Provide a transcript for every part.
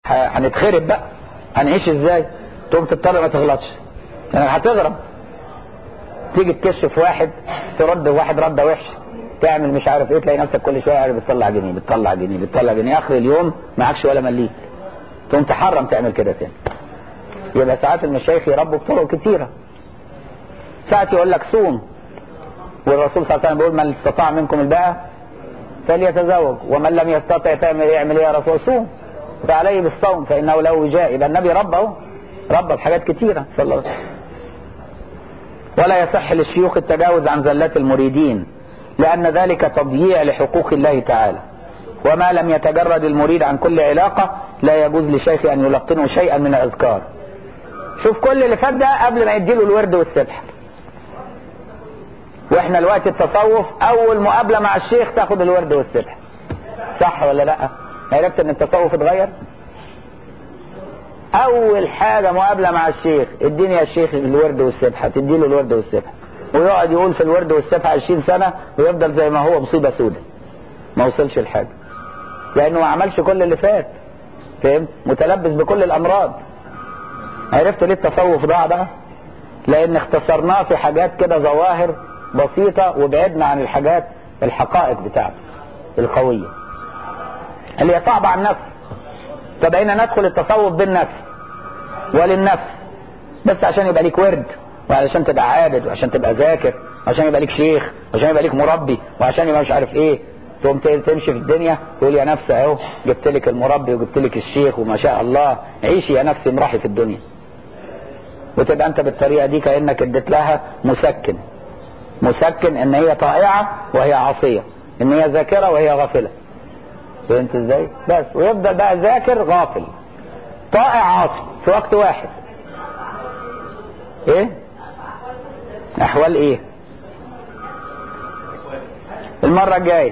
هنتخرب بقى هنعيش ازاي تقوم تضطر ما تغلطش يعني هتغرب تيجي تكشف واحد ترد واحد رده وحشه تعمل مش عارف ايه تلاقي نفسك كل شويه عارف بتطلع جنيه بتطلع جنيه بتطلع جنيه اخر اليوم معكش ولا مليم تقوم تحرم تعمل كده تاني يبقى ساعات المشايخ يربوا بطرق كتيره ساعات يقول لك صوم والرسول صلى الله عليه وسلم بيقول من استطاع منكم الباءة فليتزوج ومن لم يستطع تعمل يعمل ايه يا رسول صوم فعليه بالصوم فانه له وجاء يبقى النبي ربى اهو ربى بحاجات كتيره صلى الله عليه وسلم ولا يصح للشيوخ التجاوز عن زلات المريدين لأن ذلك تضييع لحقوق الله تعالى وما لم يتجرد المريد عن كل علاقة لا يجوز لشيخ أن يلقنه شيئا من الأذكار شوف كل اللي فات ده قبل ما يديله الورد والسبح واحنا الوقت التصوف اول مقابلة مع الشيخ تاخد الورد والسبح صح ولا لا عرفت ان التصوف اتغير اول حاجة مقابلة مع الشيخ اديني يا شيخ الورد والسبحة تديله الورد والسبحة ويقعد يقول في الورد والسبحة 20 سنة ويفضل زي ما هو مصيبة سودة ما وصلش لحاجة لانه ما عملش كل اللي فات فهمت متلبس بكل الامراض عرفت ليه التصوف ضاع بقى لان اختصرناه في حاجات كده ظواهر بسيطة وبعدنا عن الحاجات الحقائق بتاعته القوية اللي هي صعبة على النفس فبقينا ندخل التصوف بالنفس وللنفس بس عشان يبقى ليك ورد وعشان تبقى عابد وعشان تبقى ذاكر وعشان يبقى ليك شيخ وعشان يبقى ليك مربي وعشان يبقى مش عارف ايه تقوم تمشي في الدنيا تقول يا نفس اهو جبت لك المربي وجبت لك الشيخ وما شاء الله عيشي يا نفسي امرحي في الدنيا وتبقى انت بالطريقه دي كانك اديت لها مسكن مسكن ان هي طائعه وهي عاصيه ان هي ذاكره وهي غافله فهمت ازاي بس ويفضل بقى ذاكر غافل طائع عاصي في وقت واحد ايه احوال ايه المرة الجاية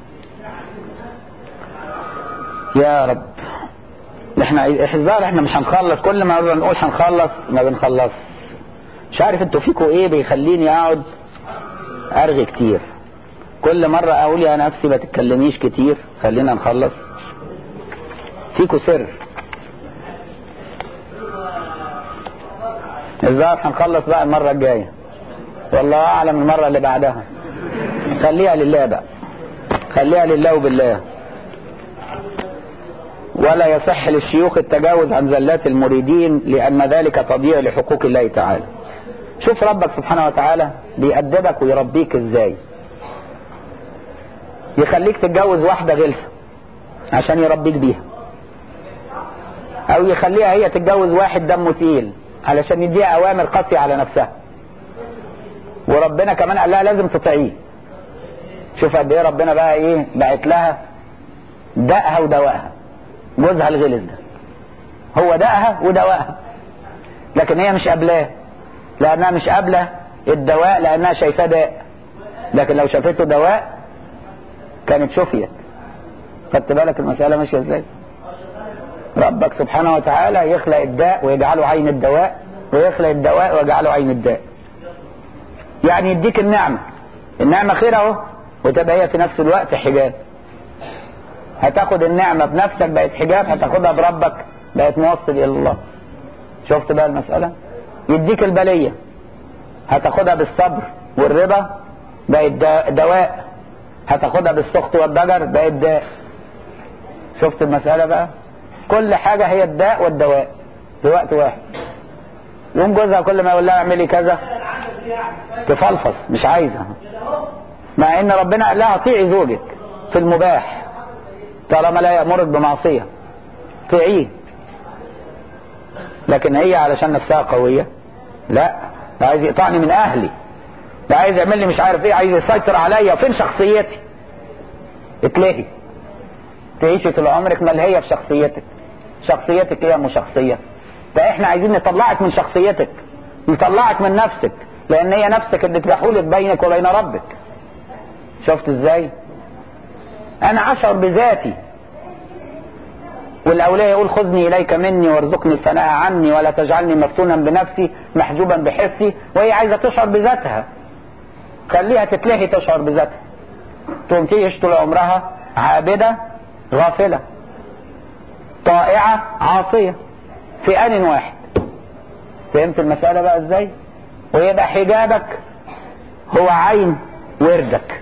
يا رب احنا احذار احنا مش هنخلص كل ما بنقول هنخلص ما بنخلص مش عارف انتوا فيكوا ايه بيخليني اقعد ارغي كتير كل مرة اقول يا نفسي ما تتكلميش كتير خلينا نخلص فيكوا سر الظاهر هنخلص بقى المرة الجاية والله اعلم المرة اللي بعدها خليها لله بقى خليها لله وبالله ولا يصح للشيوخ التجاوز عن زلات المريدين لأن ذلك تضييع لحقوق الله تعالى شوف ربك سبحانه وتعالى بيأدبك ويربيك ازاي يخليك تتجوز واحدة غلسة عشان يربيك بيها او يخليها هي تتجوز واحد دمه تقيل علشان يديها اوامر قاسية على نفسها وربنا كمان قال لها لازم تطيعيه شوف قد ايه ربنا بقى ايه بعت لها دقها ودواءها جوزها الغلس ده هو دقها ودواءها لكن هي مش قابلاه لانها مش قابله الدواء لانها شايفاه داء لكن لو شافته دواء كانت شفيت خدت بالك المسألة ماشية ازاي ربك سبحانه وتعالى يخلق الداء ويجعله عين الدواء ويخلق الدواء ويجعله عين الداء يعني يديك النعمة النعمة خير اهو وتبقى هي في نفس الوقت حجاب هتاخد النعمة بنفسك بقت حجاب هتاخدها بربك بقت موصل الى الله شفت بقى المسألة يديك البلية هتاخدها بالصبر والرضا بقت دواء هتاخدها بالسخط والضجر بقت داء شفت المسألة بقى كل حاجة هي الداء والدواء في وقت واحد يوم جوزها كل ما يقول لها اعملي كذا تفلفص مش عايزة مع ان ربنا قال لها اطيعي زوجك في المباح طالما لا يأمرك بمعصية طيعيه لكن هي علشان نفسها قوية لا ده عايز يقطعني من اهلي ده عايز يعمل لي مش عارف ايه عايز يسيطر عليا فين شخصيتي اتلهي تعيشي طول عمرك ملهية في شخصيتك شخصيتك ايه مو شخصية فاحنا عايزين نطلعك من شخصيتك نطلعك من نفسك لان هي نفسك اللي تحولك بينك وبين ربك شفت ازاي انا اشعر بذاتي والاولياء يقول خذني اليك مني وارزقني الثناء عني ولا تجعلني مفتونا بنفسي محجوبا بحسي وهي عايزه تشعر بذاتها خليها تتلهي تشعر بذاتها تقوم تعيش طول عمرها عابده غافله طائعة عاصية في آن واحد فهمت المسألة بقى ازاي ويبقى حجابك هو عين وردك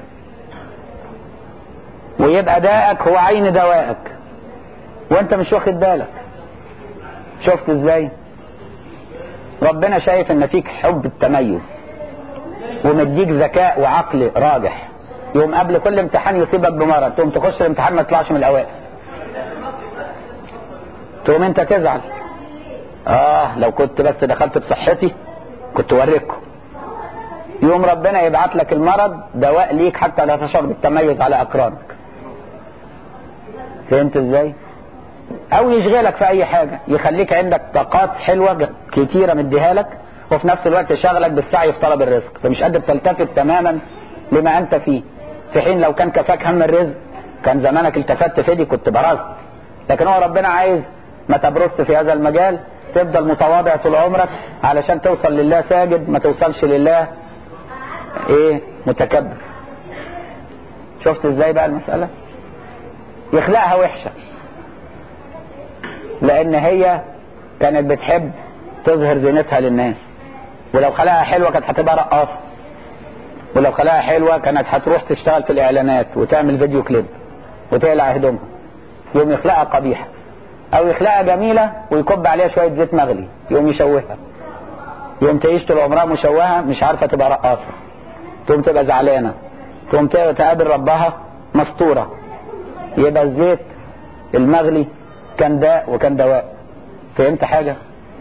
ويبقى داءك هو عين دوائك وانت مش واخد بالك شفت ازاي ربنا شايف ان فيك حب التميز ومديك ذكاء وعقل راجح يوم قبل كل امتحان يصيبك بمرض تقوم تخش الامتحان ما تطلعش من الاوائل تقوم انت تزعل اه لو كنت بس دخلت بصحتي كنت وريكم يوم ربنا يبعت لك المرض دواء ليك حتى لا تشعر بالتميز على اقرانك فهمت ازاي او يشغلك في اي حاجة يخليك عندك طاقات حلوة كتيرة مديها لك وفي نفس الوقت يشغلك بالسعي في طلب الرزق فمش قادر تلتفت تماما لما انت فيه في حين لو كان كفاك هم الرزق كان زمانك التفت في دي كنت برزت لكن هو ربنا عايز ما تبرزت في هذا المجال تفضل متواضع طول عمرك علشان توصل لله ساجد ما توصلش لله ايه متكبر شفت ازاي بقى المسألة يخلقها وحشة لان هي كانت بتحب تظهر زينتها للناس ولو خلقها حلوة كانت هتبقى رقاصة ولو خلقها حلوة كانت هتروح تشتغل في الاعلانات وتعمل فيديو كليب وتقلع هدومها يوم يخلقها قبيحة او يخلقها جميلة ويكب عليها شوية زيت مغلي يوم يشوهها يوم تعيش طول عمرها مشوهة مش عارفة تبقى رقاصة تقوم تبقى زعلانة تقوم تقابل ربها مستورة يبقى الزيت المغلي كان داء وكان دواء فهمت حاجة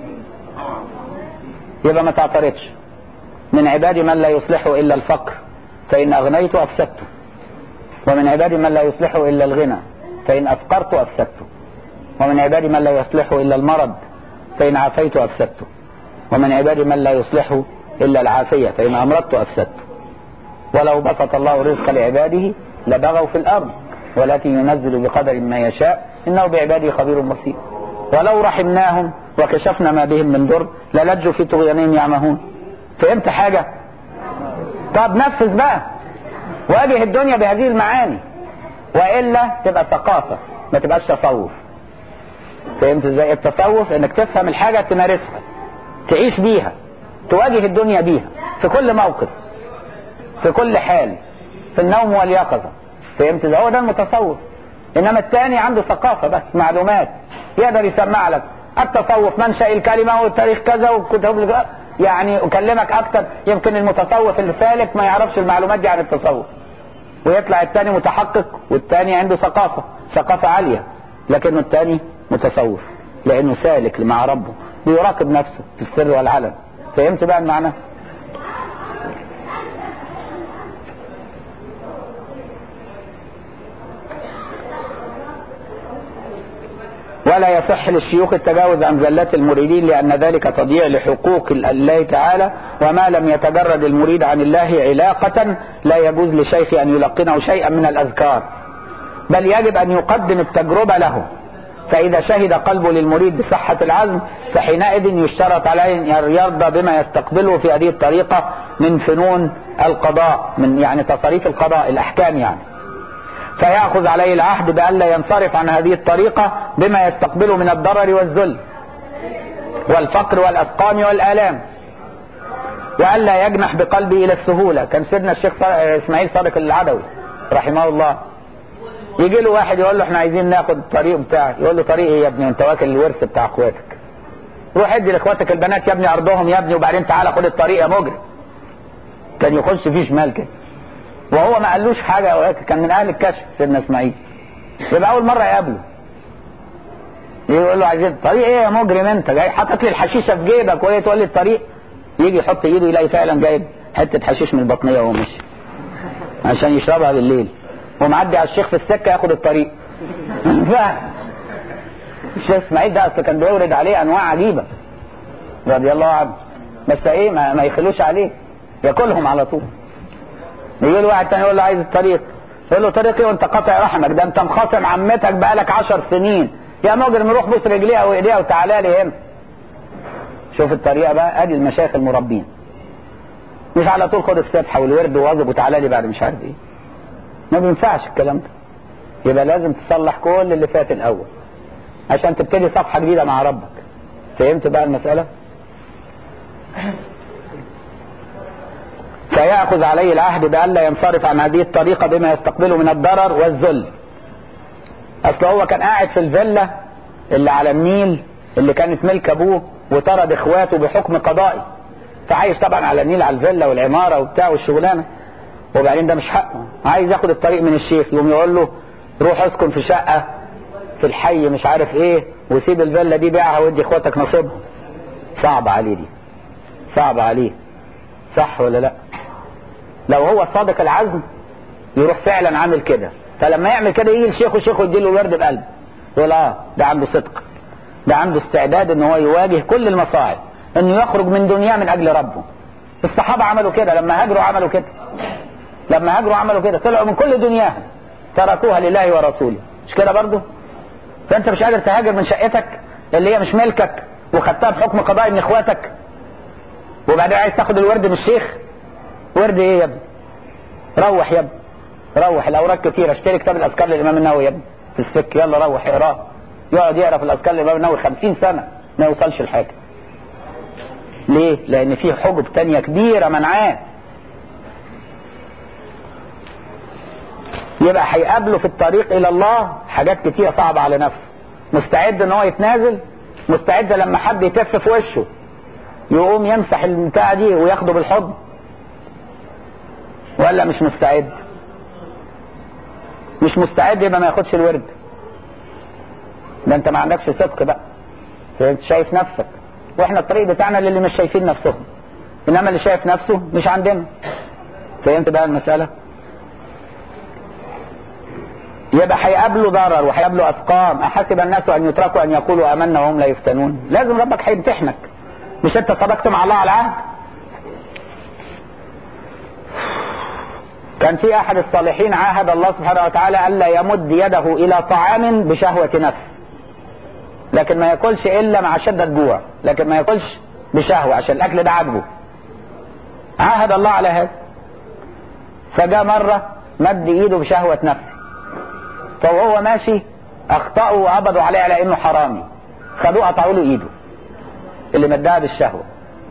يبقى ما تعترضش من عبادي من لا يصلحه إلا الفقر فإن أغنيت أفسدته ومن عبادي من لا يصلحه إلا الغنى فإن أفقرت أفسدته ومن عبادي من لا يصلحه إلا المرض فإن عافيت أفسدته ومن عبادي من لا يصلحه إلا العافية فإن أمرضت أفسدته ولو بسط الله رزق لعباده لبغوا في الأرض ولكن ينزل بقدر ما يشاء إنه بعباده خبير بصير ولو رحمناهم وكشفنا ما بهم من ضر للجوا في طغيانهم يعمهون فهمت حاجة طب نفذ بقى واجه الدنيا بهذه المعاني وإلا تبقى ثقافة ما تبقاش تصوف فهمت ازاي التصوف انك تفهم الحاجة تمارسها تعيش بيها تواجه الدنيا بيها في كل موقف في كل حال في النوم واليقظة فهمت ازاي هو ده المتصوف انما الثاني عنده ثقافة بس معلومات يقدر يسمع لك التصوف منشأ الكلمة والتاريخ كذا وكتب يعني اكلمك اكتر يمكن المتصوف الفالك ما يعرفش المعلومات دي عن التصوف ويطلع الثاني متحقق والثاني عنده ثقافة ثقافة عالية لكنه الثاني متصوف لانه سالك مع ربه بيراقب نفسه في السر والعلن فهمت بقى المعنى ولا يصح للشيوخ التجاوز عن زلات المريدين لأن ذلك تضييع لحقوق الله تعالى وما لم يتجرد المريد عن الله علاقة لا يجوز لشيخ أن يلقنه شيئا من الأذكار بل يجب أن يقدم التجربة له فإذا شهد قلبه للمريد بصحة العزم فحينئذ يشترط عليه أن يرضى بما يستقبله في هذه الطريقة من فنون القضاء من يعني تصاريف القضاء الأحكام يعني فيأخذ عليه العهد بألا ينصرف عن هذه الطريقة بما يستقبله من الضرر والذل والفقر والأسقام والآلام وألا يجنح بقلبه إلى السهولة كان سيدنا الشيخ إسماعيل صادق العدوي رحمه الله يجي له واحد يقول له احنا عايزين ناخد الطريق بتاعك يقول له طريق ايه يا ابني انت واكل الورث بتاع اخواتك روح ادي لاخواتك البنات يا ابني ارضهم يا ابني وبعدين تعالى خد الطريق يا مجرم كان يخش فيه شمال كده وهو ما قالوش حاجة كان من اهل الكشف سيدنا اسماعيل يبقى اول مرة يقابله يقول له عايزين طريق ايه يا مجرم انت جاي حاطط لي الحشيشة في جيبك وايه تقول لي الطريق يجي يحط ايده يلاقي فعلا جايب حتة حشيش من البطنية وهو ماشي عشان يشربها بالليل ومعدي على الشيخ في السكة ياخد الطريق الشيخ اسماعيل ده اصل كان بيورد عليه انواع عجيبة رضي الله عنه بس ايه ما, ما يخلوش عليه ياكلهم على طول يجي له واحد تاني يقول له عايز الطريق يقول له طريق ايه وانت قاطع رحمك ده انت مخاصم عمتك بقالك عشر سنين يا مجرم روح بص رجليها وايديها وتعالى لي هنا شوف الطريقه بقى ادي المشايخ المربين مش على طول خد السبحه والورد وواظب وتعالى لي بعد مش عارف ايه ما بينفعش الكلام ده يبقى لازم تصلح كل اللي فات الاول عشان تبتدي صفحة جديدة مع ربك فهمت بقى المسألة فيأخذ عليه العهد بألا ينصرف عن هذه الطريقة بما يستقبله من الضرر والذل اصل هو كان قاعد في الفيلا اللي على النيل اللي كانت ملك ابوه وطرد اخواته بحكم قضائي فعايش طبعا على النيل على الفيلا والعمارة وبتاع والشغلانة وبعدين ده مش حقه عايز ياخد الطريق من الشيخ يقوم يقول له روح اسكن في شقة في الحي مش عارف ايه وسيب الفيلا دي بيعها وادي اخواتك نصيبها صعب عليه دي صعب عليه صح ولا لا لو هو صادق العزم يروح فعلا عامل كده فلما يعمل كده يجي الشيخ والشيخ يديله ورد بقلب يقول اه ده عنده صدق ده عنده استعداد ان هو يواجه كل المصاعب انه يخرج من دنياه من اجل ربه الصحابة عملوا كده لما هاجروا عملوا كده لما هاجروا عملوا كده طلعوا من كل دنياهم تركوها لله ورسوله مش كده برضه فانت مش قادر تهاجر من شقتك اللي هي مش ملكك وخدتها بحكم قضائي من اخواتك وبعدين عايز تاخد الورد من الشيخ ورد ايه يا ابني روح يا ابني روح الاوراق كتير اشتري كتاب الاذكار للامام النووي يا ابني في السك يلا روح اقراه يقعد يقرا في الاذكار للامام النووي 50 سنه ما يوصلش لحاجه ليه لان في حجب تانية كبيره منعاه يبقى هيقابله في الطريق الى الله حاجات كتيره صعبه على نفسه مستعد ان هو يتنازل مستعد لما حد يتف في وشه يقوم يمسح البتاعه دي وياخده بالحضن ولا مش مستعد مش مستعد يبقى ما ياخدش الورد ده انت ما عندكش صدق بقى انت شايف نفسك واحنا الطريق بتاعنا للي مش شايفين نفسهم انما اللي شايف نفسه مش عندنا فهمت بقى المسألة يبقى هيقابله ضرر وهيقابله اثقام احسب الناس ان يتركوا ان يقولوا امنا وهم لا يفتنون لازم ربك هيمتحنك مش انت صدقت مع الله على العهد كان في احد الصالحين عاهد الله سبحانه وتعالى الا يمد يده الى طعام بشهوة نفس لكن ما ياكلش الا مع شدة جوع لكن ما ياكلش بشهوة عشان الاكل ده عاجبه عاهد الله على هذا فجاء مرة مد ايده بشهوة نفس فوهو ماشي اخطأوا وقبضوا عليه على انه حرامي خدوه قطعوا له ايده اللي مدها بالشهوة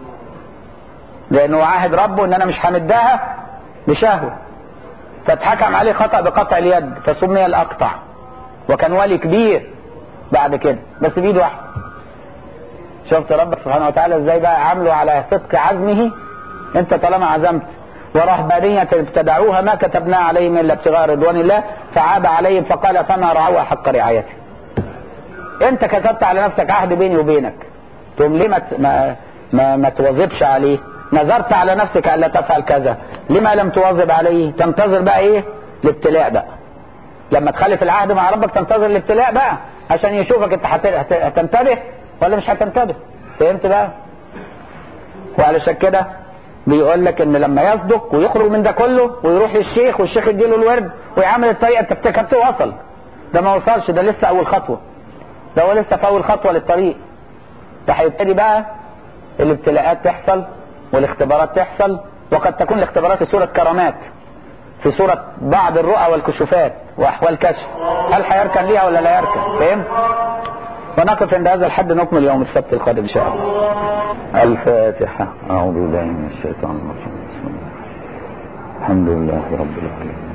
لانه عاهد ربه ان انا مش همدها بشهوة فاتحكم عليه خطأ بقطع اليد فسمي الاقطع وكان ولي كبير بعد كده بس بايد واحده شفت ربك سبحانه وتعالى ازاي بقى عامله على صدق عزمه انت طالما عزمت ورهبانية ابتدعوها ما كتبنا عليهم الا ابتغاء رضوان الله فعاب عليهم فقال فما رعوها حق رعايته انت كتبت على نفسك عهد بيني وبينك تقوم ليه ما ما ما, ما تواظبش عليه نذرت على نفسك الا تفعل كذا لما لم تواظب عليه تنتظر بقى ايه الابتلاء بقى لما تخالف العهد مع ربك تنتظر الابتلاء بقى عشان يشوفك انت هتنتبه ولا مش هتنتبه فهمت بقى وعلشان كده بيقول لك ان لما يصدق ويخرج من ده كله ويروح للشيخ والشيخ يديله الورد ويعمل الطريقه انت افتكرته وصل ده ما وصلش ده لسه اول خطوه ده هو لسه في اول خطوه للطريق ده هيبتدي بقى الابتلاءات تحصل والاختبارات تحصل وقد تكون الاختبارات في صوره كرامات في صورة بعض الرؤى والكشوفات وأحوال كشف هل هيركن ليها ولا لا يركن فهمت ونقف عند هذا الحد نكمل يوم السبت القادم إن شاء الله الفاتحة أعوذ بالله من الشيطان الرجيم بسم الله الحمد لله رب العالمين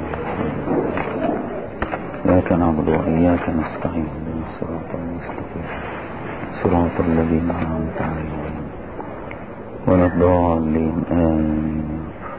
إياك نعبد وإياك نستعين اهدنا الصراط المستقيم صراط الذين أنعمت عليهم ولا الضالين آمين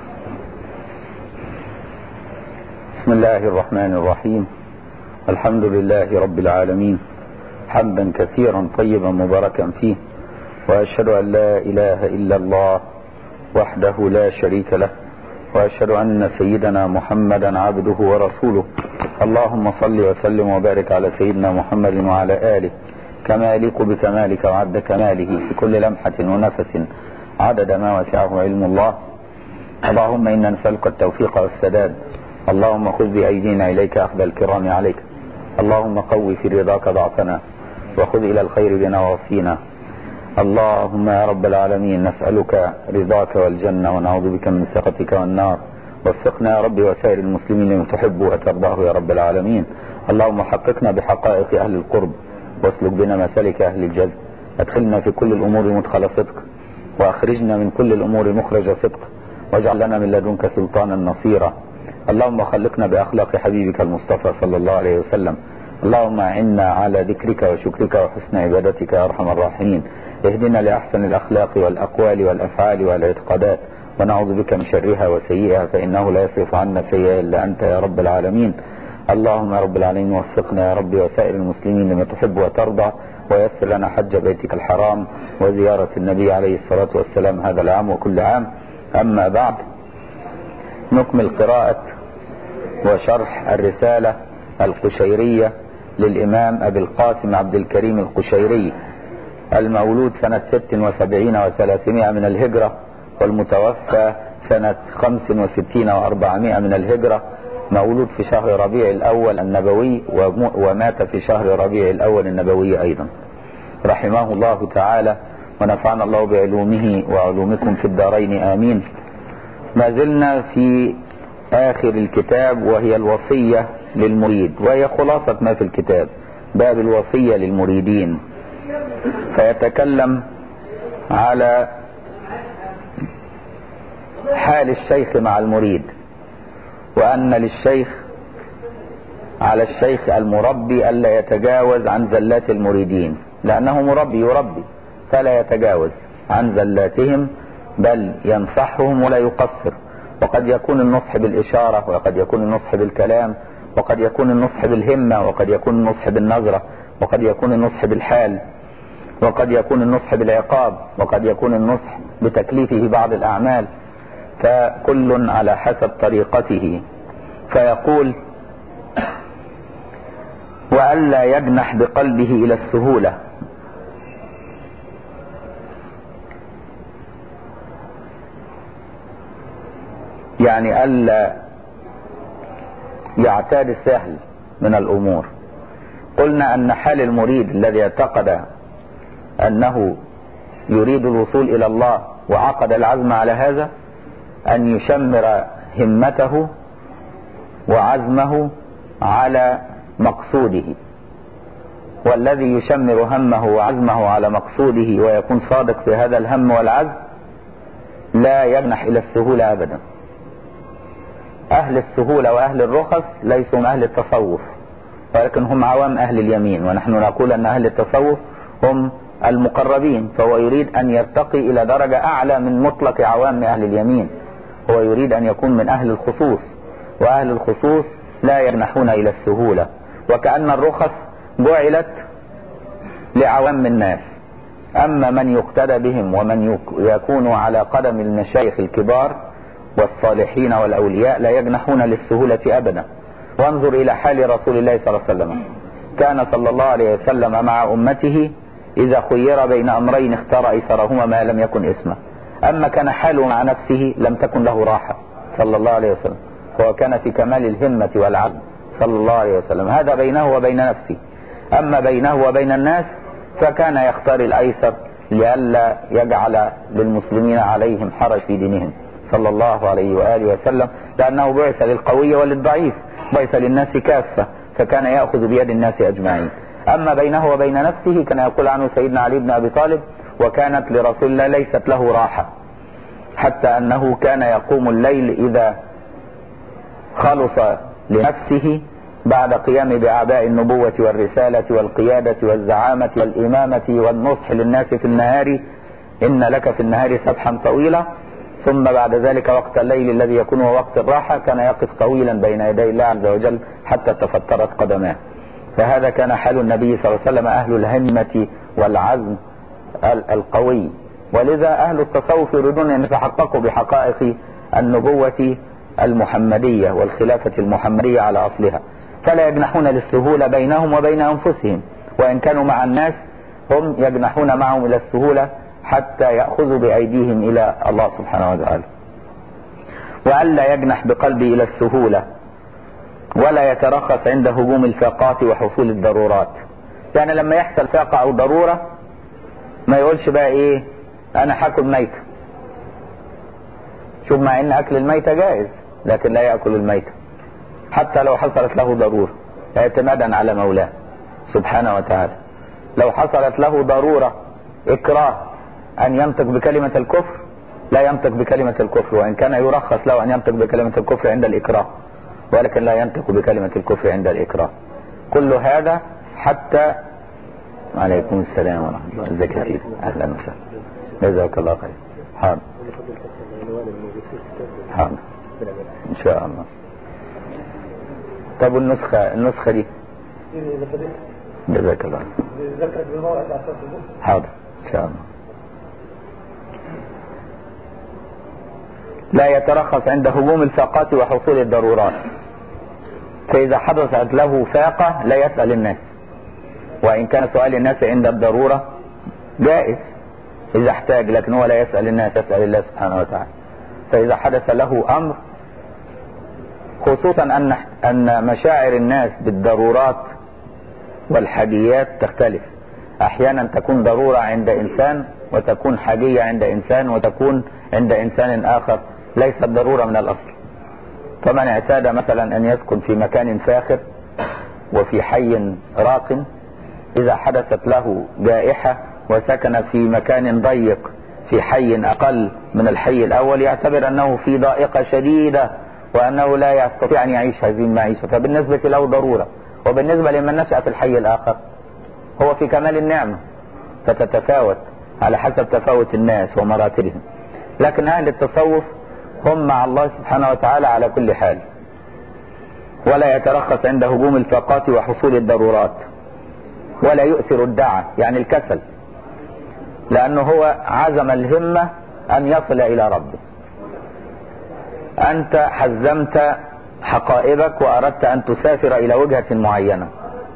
بسم الله الرحمن الرحيم الحمد لله رب العالمين حمدا كثيرا طيبا مباركا فيه واشهد ان لا اله الا الله وحده لا شريك له واشهد ان سيدنا محمدا عبده ورسوله اللهم صل وسلم وبارك على سيدنا محمد وعلى اله كما يليق بكمالك وعد كماله في كل لمحه ونفس عدد ما وسعه علم الله اللهم انا نسالك التوفيق والسداد اللهم خذ بأيدينا إليك أخذ الكرام عليك اللهم قوي في رضاك ضعفنا وخذ إلى الخير بنواصينا اللهم يا رب العالمين نسألك رضاك والجنة ونعوذ بك من سخطك والنار وفقنا يا رب وسائر المسلمين لما تحب وترضاه يا رب العالمين اللهم حققنا بحقائق أهل القرب واسلك بنا مسالك أهل الجزم أدخلنا في كل الأمور مدخل صدق وأخرجنا من كل الأمور مخرج صدق واجعل لنا من لدنك سلطانا نصيرا اللهم خلقنا بأخلاق حبيبك المصطفى صلى الله عليه وسلم اللهم اعنا على ذكرك وشكرك وحسن عبادتك يا ارحم الراحمين اهدنا لاحسن الاخلاق والاقوال والافعال والاعتقادات ونعوذ بك من شرها وسيئها فانه لا يصرف عنا سيئا الا انت يا رب العالمين اللهم يا رب العالمين وفقنا يا رب وسائر المسلمين لما تحب وترضى ويسر لنا حج بيتك الحرام وزيارة النبي عليه الصلاة والسلام هذا العام وكل عام أما بعد نكمل قراءة وشرح الرسالة القشيرية للإمام أبي القاسم عبد الكريم القشيري المولود سنة 76 وثلاثمائة من الهجرة والمتوفى سنة 65 وأربعمائة من الهجرة مولود في شهر ربيع الأول النبوي ومات في شهر ربيع الأول النبوي أيضا رحمه الله تعالى ونفعنا الله بعلومه وعلومكم في الدارين آمين ما زلنا في آخر الكتاب وهي الوصية للمريد وهي خلاصة ما في الكتاب باب الوصية للمريدين فيتكلم على حال الشيخ مع المريد وأن للشيخ على الشيخ المربي ألا يتجاوز عن زلات المريدين لأنه مربي يربي فلا يتجاوز عن زلاتهم بل ينصحهم ولا يقصر وقد يكون النصح بالإشارة وقد يكون النصح بالكلام وقد يكون النصح بالهمة وقد يكون النصح بالنظرة وقد يكون النصح بالحال وقد يكون النصح بالعقاب وقد يكون النصح بتكليفه بعض الأعمال فكل على حسب طريقته فيقول وألا يجنح بقلبه إلى السهولة يعني ألا يعتاد السهل من الأمور قلنا أن حال المريد الذي اعتقد أنه يريد الوصول إلى الله وعقد العزم على هذا أن يشمر همته وعزمه على مقصوده والذي يشمر همه وعزمه على مقصوده ويكون صادق في هذا الهم والعزم لا يجنح إلى السهولة أبدا أهل السهولة وأهل الرخص ليسوا من أهل التصوف ولكن هم عوام أهل اليمين ونحن نقول أن أهل التصوف هم المقربين فهو يريد أن يرتقي إلى درجة أعلى من مطلق عوام أهل اليمين هو يريد أن يكون من أهل الخصوص وأهل الخصوص لا يجنحون إلى السهولة وكأن الرخص جعلت لعوام الناس أما من يقتدى بهم ومن يكون على قدم المشايخ الكبار والصالحين والأولياء لا يجنحون للسهولة أبدا وانظر إلى حال رسول الله صلى الله عليه وسلم كان صلى الله عليه وسلم مع أمته إذا خير بين أمرين اختار أيسرهما ما لم يكن اسمه أما كان حاله مع نفسه لم تكن له راحة صلى الله عليه وسلم هو كان في كمال الهمة والعزم صلى الله عليه وسلم هذا بينه وبين نفسه أما بينه وبين الناس فكان يختار الأيسر لئلا يجعل للمسلمين عليهم حرج في دينهم صلى الله عليه وآله وسلم لأنه بعث للقوي وللضعيف بعث للناس كافة فكان يأخذ بيد الناس أجمعين أما بينه وبين نفسه كان يقول عنه سيدنا علي بن أبي طالب وكانت لرسول الله ليست له راحة حتى أنه كان يقوم الليل إذا خلص لنفسه بعد قيام بأعباء النبوة والرسالة والقيادة والزعامة والإمامة والنصح للناس في النهار إن لك في النهار سبحا طويلا ثم بعد ذلك وقت الليل الذي يكون هو وقت الراحة كان يقف طويلا بين يدي الله عز وجل حتى تفترت قدماه فهذا كان حال النبي صلى الله عليه وسلم أهل الهمة والعزم القوي ولذا أهل التصوف يريدون أن يتحققوا بحقائق النبوة المحمدية والخلافة المحمدية على أصلها فلا يجنحون للسهولة بينهم وبين أنفسهم وإن كانوا مع الناس هم يجنحون معهم إلى السهولة حتى يأخذوا بأيديهم إلى الله سبحانه وتعالى وألا يجنح بقلبه إلى السهولة ولا يترخص عند هجوم الفاقات وحصول الضرورات يعني لما يحصل فاقة أو ضرورة ما يقولش بقى إيه أنا هاكل ميتة شوف مع إن أكل الميتة جائز لكن لا يأكل الميتة حتى لو حصلت له ضرورة اعتمادا على مولاه سبحانه وتعالى لو حصلت له ضرورة إكراه أن ينطق بكلمة الكفر لا ينطق بكلمة الكفر وإن كان يرخص له أن ينطق بكلمة الكفر عند الإكراه ولكن لا ينطق بكلمة الكفر عند الإكراه كل هذا حتى وعليكم السلام ورحمة الله ازيك يا سيدي أهلا وسهلا جزاك الله خير حاضر حاضر إن شاء الله طب النسخة النسخة دي جزاك الله حاضر إن شاء الله لا يترخص عند هجوم الفاقات وحصول الضرورات فإذا حدثت له فاقة لا يسأل الناس وإن كان سؤال الناس عند الضرورة جائز إذا احتاج لكن هو لا يسأل الناس يسأل الله سبحانه وتعالى فإذا حدث له أمر خصوصا أن أن مشاعر الناس بالضرورات والحاجيات تختلف أحيانا تكون ضرورة عند إنسان وتكون حاجية عند إنسان وتكون عند إنسان آخر ليست ضرورة من الأصل فمن اعتاد مثلا أن يسكن في مكان فاخر وفي حي راق إذا حدثت له جائحة وسكن في مكان ضيق في حي أقل من الحي الأول يعتبر أنه في ضائقة شديدة وأنه لا يستطيع أن يعيش هذه المعيشة فبالنسبة له ضرورة وبالنسبة لمن نشأ في الحي الآخر هو في كمال النعمة فتتفاوت على حسب تفاوت الناس ومراتبهم لكن أهل التصوف هم مع الله سبحانه وتعالى على كل حال ولا يترخص عند هجوم الفاقات وحصول الضرورات ولا يؤثر الدعة يعني الكسل لأنه هو عزم الهمة أن يصل إلى ربه أنت حزمت حقائبك وأردت أن تسافر إلى وجهة معينة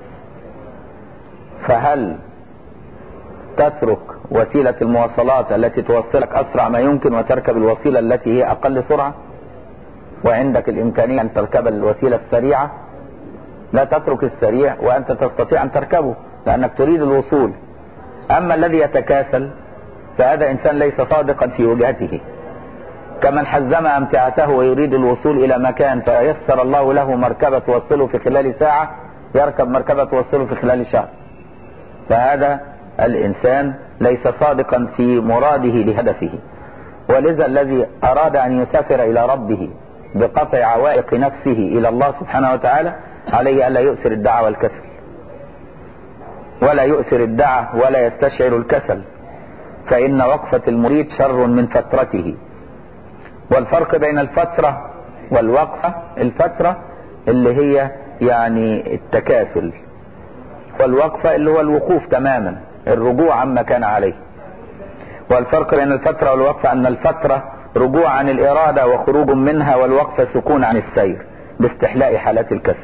فهل تترك وسيلة المواصلات التي توصلك أسرع ما يمكن وتركب الوسيلة التي هي أقل سرعة وعندك الإمكانية أن تركب الوسيلة السريعة لا تترك السريع وأنت تستطيع أن تركبه لأنك تريد الوصول أما الذي يتكاسل فهذا إنسان ليس صادقا في وجهته كمن حزم أمتعته ويريد الوصول إلى مكان فيسر الله له مركبة توصله في خلال ساعة يركب مركبة توصله في خلال شهر فهذا الإنسان ليس صادقا في مراده لهدفه ولذا الذي أراد أن يسافر إلى ربه بقطع عوائق نفسه إلى الله سبحانه وتعالى عليه ألا يؤثر الدعوة والكسل ولا يؤثر الدعة ولا يستشعر الكسل فإن وقفة المريد شر من فترته والفرق بين الفترة والوقفة الفترة اللي هي يعني التكاسل والوقفة اللي هو الوقوف تماما الرجوع عما كان عليه والفرق بين الفترة والوقفة أن الفترة رجوع عن الإرادة وخروج منها والوقفة سكون عن السير باستحلاء حالات الكسل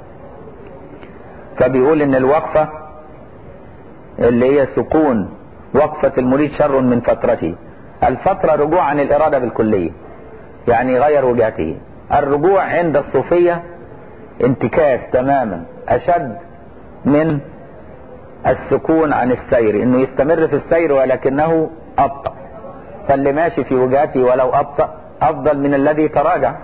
فبيقول ان الوقفة اللي هي سكون وقفة المريد شر من فترته الفترة رجوع عن الإرادة بالكلية يعني غير وجهته الرجوع عند الصوفية انتكاس تماما أشد من السكون عن السير انه يستمر في السير ولكنه ابطأ فاللي ماشي في وجهته ولو ابطأ افضل من الذي تراجع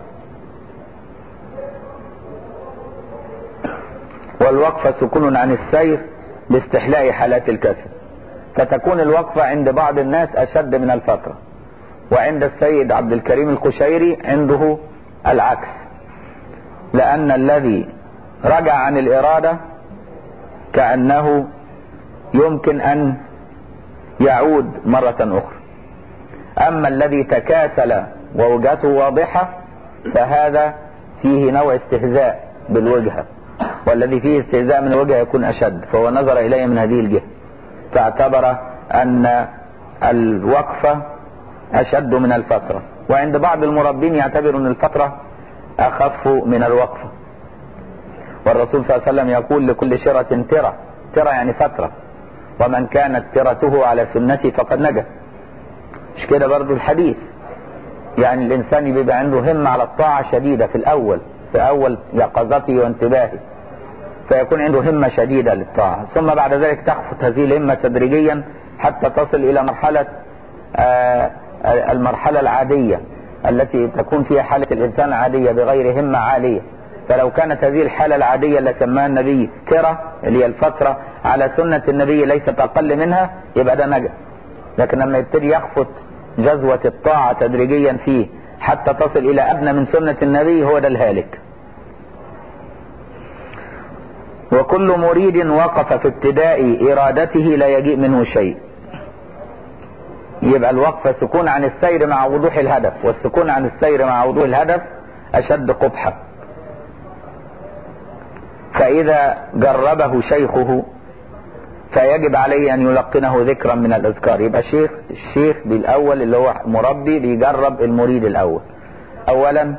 والوقفة سكون عن السير باستحلاء حالات الكسل فتكون الوقفة عند بعض الناس اشد من الفترة وعند السيد عبد الكريم القشيري عنده العكس لان الذي رجع عن الارادة كأنه يمكن أن يعود مرة أخرى أما الذي تكاسل ووجهته واضحة فهذا فيه نوع استهزاء بالوجهة والذي فيه استهزاء من الوجهة يكون أشد فهو نظر إليه من هذه الجهة فاعتبر أن الوقفة أشد من الفترة وعند بعض المربين يعتبر أن الفترة أخف من الوقفة والرسول صلى الله عليه وسلم يقول لكل شرة ترى ترى يعني فترة ومن كانت ترته على سنتي فقد نجا مش كده برضو الحديث يعني الإنسان بيبقى عنده همة على الطاعة شديدة في الأول في أول يقظته وانتباهه فيكون عنده همة شديدة للطاعة ثم بعد ذلك تخفت هذه الهمة تدريجيا حتى تصل إلى مرحلة آه المرحلة العادية التي تكون فيها حالة الإنسان عادية بغير همة عالية فلو كانت هذه الحالة العادية اللي سماها النبي كرة اللي هي الفترة على سنة النبي ليست أقل منها يبقى ده نجا لكن لما يبتدي يخفت جزوة الطاعة تدريجيا فيه حتى تصل إلى أدنى من سنة النبي هو ده الهالك وكل مريد وقف في ابتداء إرادته لا يجيء منه شيء يبقى الوقفة سكون عن السير مع وضوح الهدف والسكون عن السير مع وضوح الهدف أشد قبحا فإذا جربه شيخه فيجب عليه أن يلقنه ذكرا من الأذكار يبقى الشيخ الشيخ بالأول اللي هو مربي بيجرب المريد الأول أولا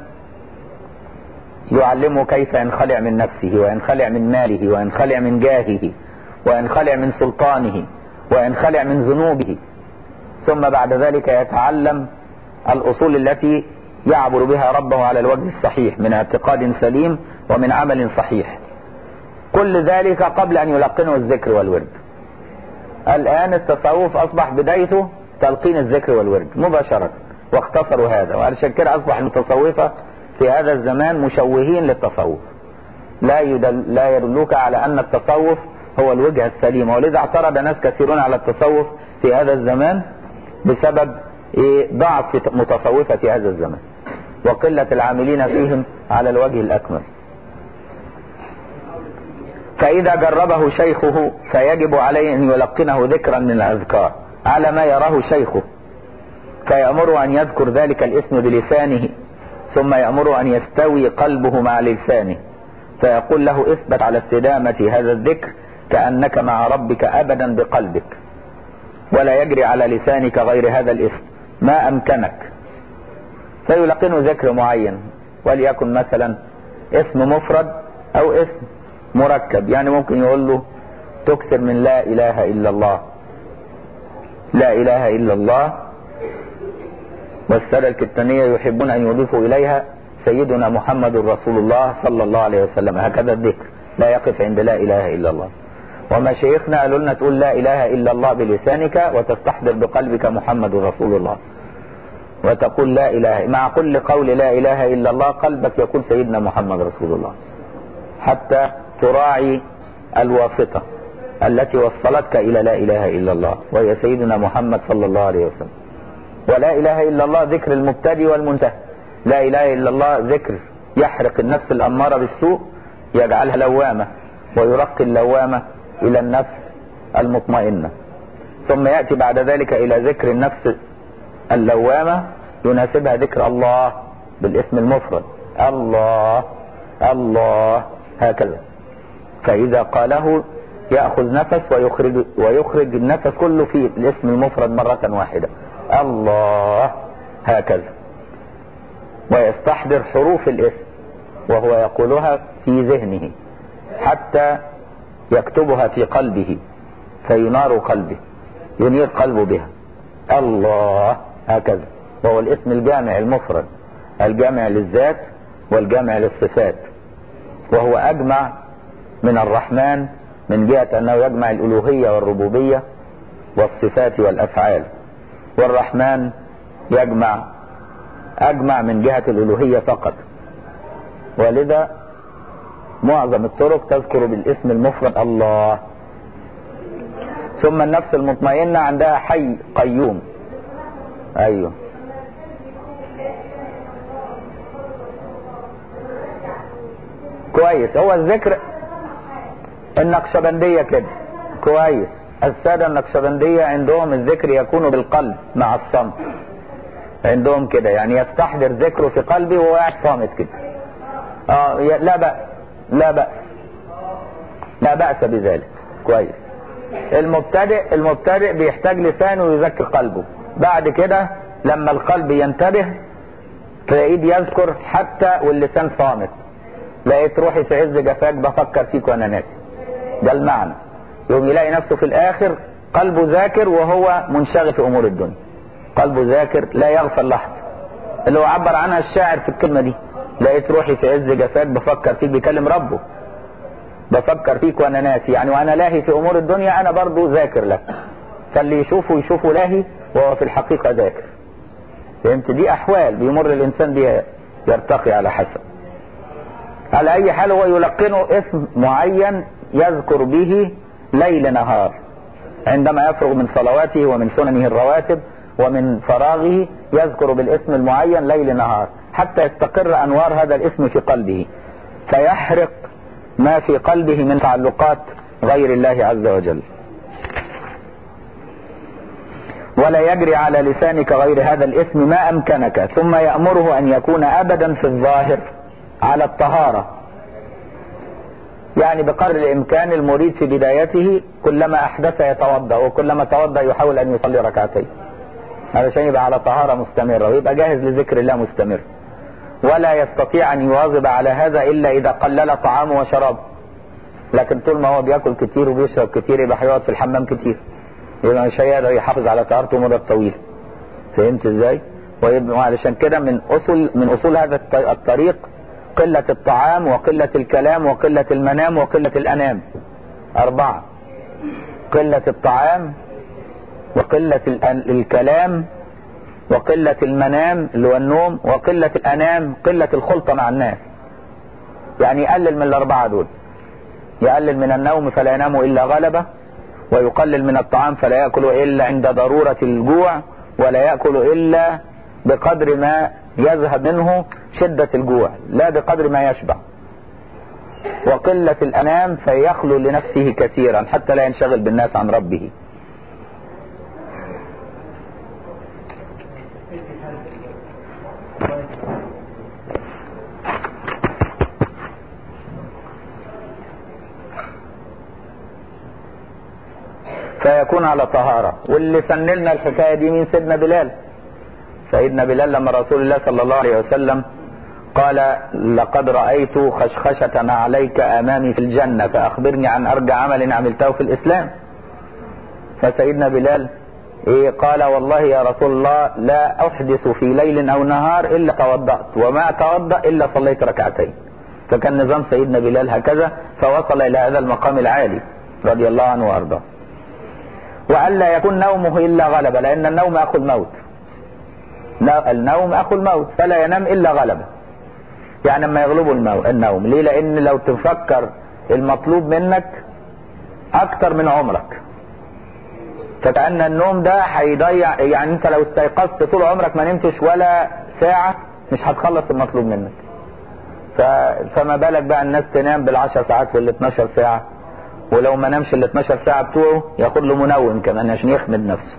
يعلمه كيف ينخلع من نفسه وينخلع من ماله وينخلع من جاهه وينخلع من سلطانه وينخلع من ذنوبه ثم بعد ذلك يتعلم الأصول التي يعبر بها ربه على الوجه الصحيح من اعتقاد سليم ومن عمل صحيح كل ذلك قبل أن يلقنه الذكر والورد الآن التصوف أصبح بدايته تلقين الذكر والورد مباشرة واختصروا هذا وعلشان كده أصبح المتصوفة في هذا الزمان مشوهين للتصوف لا يدل لا يدلوك على أن التصوف هو الوجهة السليمة ولذا اعترض ناس كثيرون على التصوف في هذا الزمان بسبب إيه ضعف متصوفة في هذا الزمان وقلة العاملين فيهم على الوجه الأكمل فإذا جربه شيخه فيجب عليه أن يلقنه ذكرا من الأذكار على ما يراه شيخه فيأمر أن يذكر ذلك الاسم بلسانه ثم يأمر أن يستوي قلبه مع لسانه فيقول له اثبت على استدامة هذا الذكر كأنك مع ربك أبدا بقلبك ولا يجري على لسانك غير هذا الاسم ما أمكنك فيلقنه ذكر معين وليكن مثلا اسم مفرد أو اسم مركب يعني ممكن يقول له تكثر من لا إله إلا الله لا إله إلا الله والسادة الكتانية يحبون أن يضيفوا إليها سيدنا محمد رسول الله صلى الله عليه وسلم هكذا الذكر لا يقف عند لا إله إلا الله ومشايخنا قالوا لنا تقول لا إله إلا الله بلسانك وتستحضر بقلبك محمد رسول الله وتقول لا إله مع كل قول لا إله إلا الله قلبك يقول سيدنا محمد رسول الله حتى تراعي الواسطة التي وصلتك إلى لا إله إلا الله وهي سيدنا محمد صلى الله عليه وسلم ولا إله إلا الله ذكر المبتدي والمنتهي لا إله إلا الله ذكر يحرق النفس الأمارة بالسوء يجعلها لوامة ويرقي اللوامة إلى النفس المطمئنة ثم يأتي بعد ذلك إلى ذكر النفس اللوامة يناسبها ذكر الله بالاسم المفرد الله الله هكذا فإذا قاله يأخذ نفس ويخرج, ويخرج النفس كله في الاسم المفرد مرة واحدة الله هكذا ويستحضر حروف الاسم وهو يقولها في ذهنه حتى يكتبها في قلبه فينار قلبه ينير قلبه بها الله هكذا وهو الاسم الجامع المفرد الجامع للذات والجامع للصفات وهو أجمع من الرحمن من جهة أنه يجمع الألوهية والربوبية والصفات والأفعال والرحمن يجمع أجمع من جهة الألوهية فقط ولذا معظم الطرق تذكر بالاسم المفرد الله ثم النفس المطمئنة عندها حي قيوم أيوه كويس هو الذكر النقشبندية كده كويس السادة النقشبندية عندهم الذكر يكون بالقلب مع الصمت عندهم كده يعني يستحضر ذكره في قلبه وهو قاعد صامت كده اه لا بأس لا بأس لا بأس بذلك كويس المبتدئ المبتدئ بيحتاج لسانه يذكر قلبه بعد كده لما القلب ينتبه تلاقيه يذكر حتى واللسان صامت لقيت روحي في عز جفاك بفكر فيك وانا ناسي ده المعنى يوم يلاقي نفسه في الاخر قلبه ذاكر وهو منشغل في امور الدنيا قلبه ذاكر لا يغفل لحظه اللي هو عبر عنها الشاعر في الكلمه دي لقيت روحي في عز جفاك بفكر فيك بيكلم ربه بفكر فيك وانا ناسي يعني وانا لاهي في امور الدنيا انا برضو ذاكر لك فاللي يشوفه يشوفه لاهي وهو في الحقيقه ذاكر فهمت دي احوال بيمر الانسان بها يرتقي على حسب على اي حال هو يلقنه اسم معين يذكر به ليل نهار عندما يفرغ من صلواته ومن سننه الرواتب ومن فراغه يذكر بالاسم المعين ليل نهار حتى يستقر انوار هذا الاسم في قلبه فيحرق ما في قلبه من تعلقات غير الله عز وجل ولا يجري على لسانك غير هذا الاسم ما امكنك ثم يأمره ان يكون ابدا في الظاهر على الطهارة يعني بقدر الامكان المريد في بدايته كلما احدث يتوضا وكلما توضا يحاول ان يصلي ركعتين علشان يبقى على طهارة مستمرة ويبقى جاهز لذكر الله مستمر ولا يستطيع ان يواظب على هذا الا اذا قلل طعامه وشرابه لكن طول ما هو بياكل كتير وبيشرب كتير يبقى هيقعد في الحمام كتير يبقى مش هيقدر يحافظ على طهارته مدة طويلة فهمت ازاي ويبقى علشان كده من اصول من اصول هذا الطريق قلة الطعام وقلة الكلام وقلة المنام وقلة الانام اربعة قلة الطعام وقلة الكلام وقلة المنام اللي هو النوم وقلة الانام قلة الخلطة مع الناس يعني يقلل من الاربعة دول يقلل من النوم فلا ينام الا غلبه ويقلل من الطعام فلا يأكل إلا عند ضرورة الجوع ولا يأكل إلا بقدر ما يذهب منه شدة الجوع لا بقدر ما يشبع وقلة الأنام فيخلو لنفسه كثيرا حتى لا ينشغل بالناس عن ربه فيكون على طهارة واللي سن لنا الحكاية دي مين سيدنا بلال سيدنا بلال لما رسول الله صلى الله عليه وسلم قال لقد رأيت خشخشة عليك أمامي في الجنة فأخبرني عن أرجى عمل عملته في الإسلام فسيدنا بلال إيه قال والله يا رسول الله لا أحدث في ليل أو نهار إلا توضأت وما أتوضأ إلا صليت ركعتين فكان نظام سيدنا بلال هكذا فوصل إلى هذا المقام العالي رضي الله عنه وأرضاه وألا يكون نومه إلا غلبة لأن النوم أخو الموت النوم أخو الموت فلا ينام إلا غلبة يعني لما يغلبه المو... النوم ليه لأن لو تفكر المطلوب منك أكتر من عمرك فكأن النوم ده هيضيع يعني أنت لو استيقظت طول عمرك ما نمتش ولا ساعة مش هتخلص المطلوب منك ف... فما بالك بقى الناس تنام بالعشر ساعات وال 12 ساعة ولو ما نامش ال 12 ساعة بتوعه ياخد له منوم كمان عشان يخمد نفسه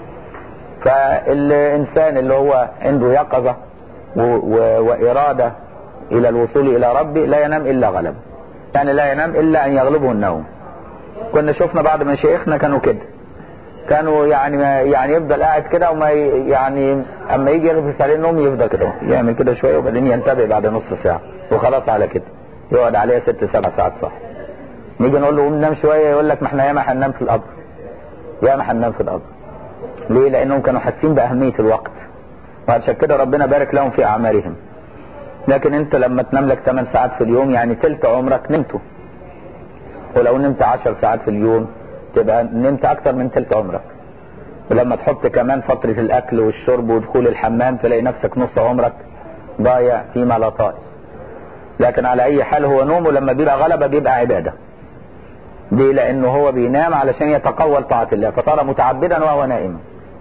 فالإنسان اللي هو عنده يقظة و... و... وإرادة إلى الوصول إلى ربه لا ينام إلا غلبه يعني لا ينام إلا أن يغلبه النوم كنا شفنا بعض مشايخنا كانوا كده كانوا يعني ما يعني يفضل قاعد كده وما يعني اما يجي يغفز عليه النوم يفضل كده يعمل كده شويه وبعدين ينتبه بعد نص ساعه وخلاص على كده يقعد عليها ست سبع ساعات صح نيجي نقول له قوم نام شويه يقول لك ما احنا ياما هننام في القبر ياما هننام في القبر ليه لانهم كانوا حاسين باهميه الوقت وعشان كده ربنا بارك لهم في اعمارهم لكن انت لما تنام لك 8 ساعات في اليوم يعني تلت عمرك نمته ولو نمت 10 ساعات في اليوم تبقى نمت اكتر من تلت عمرك ولما تحط كمان فترة الاكل والشرب ودخول الحمام تلاقي نفسك نص عمرك ضايع فيما لا طائل لكن على اي حال هو نومه لما بيبقى غلبة بيبقى عبادة ليه لانه هو بينام علشان يتقوى طاعة الله فصار متعبدا وهو نائم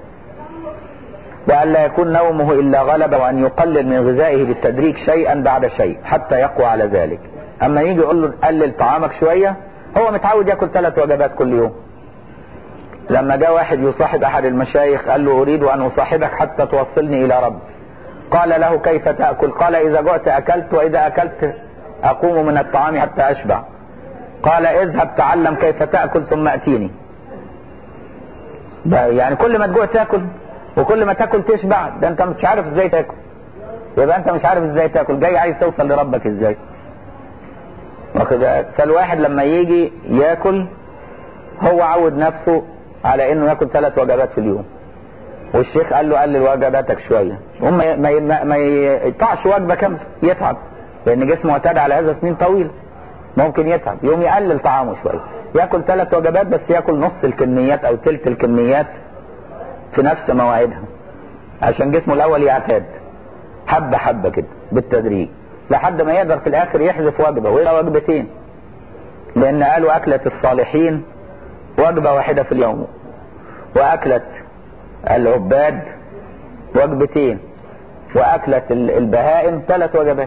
وأن لا يكون نومه إلا غلبة وأن يقلل من غذائه بالتدريج شيئا بعد شيء حتى يقوى على ذلك أما يجي يقول له قلل طعامك شوية هو متعود ياكل ثلاث وجبات كل يوم لما جاء واحد يصاحب أحد المشايخ قال له أريد أن أصاحبك حتى توصلني إلى رب قال له كيف تأكل قال إذا جعت أكلت وإذا أكلت أقوم من الطعام حتى أشبع قال اذهب تعلم كيف تأكل ثم أتيني يعني كل ما تجوع تاكل وكل ما تاكل تشبع ده انت مش عارف ازاي تاكل يبقى انت مش عارف ازاي تاكل جاي عايز توصل لربك ازاي واخد فالواحد لما يجي ياكل هو عود نفسه على انه ياكل ثلاث وجبات في اليوم والشيخ قال له قلل وجباتك شويه هم ما ما, ما يقطعش وجبه كامله يتعب لان جسمه اعتاد على هذا سنين طويله ممكن يتعب يوم يقلل طعامه شويه ياكل ثلاث وجبات بس ياكل نص الكميات او ثلث الكميات في نفس مواعيدها عشان جسمه الاول يعتاد حبه حبه كده بالتدريج لحد ما يقدر في الاخر يحذف وجبه ويبقى وجبتين لان قالوا اكلة الصالحين وجبة واحدة في اليوم واكلة العباد وجبتين واكلة البهائم ثلاث وجبات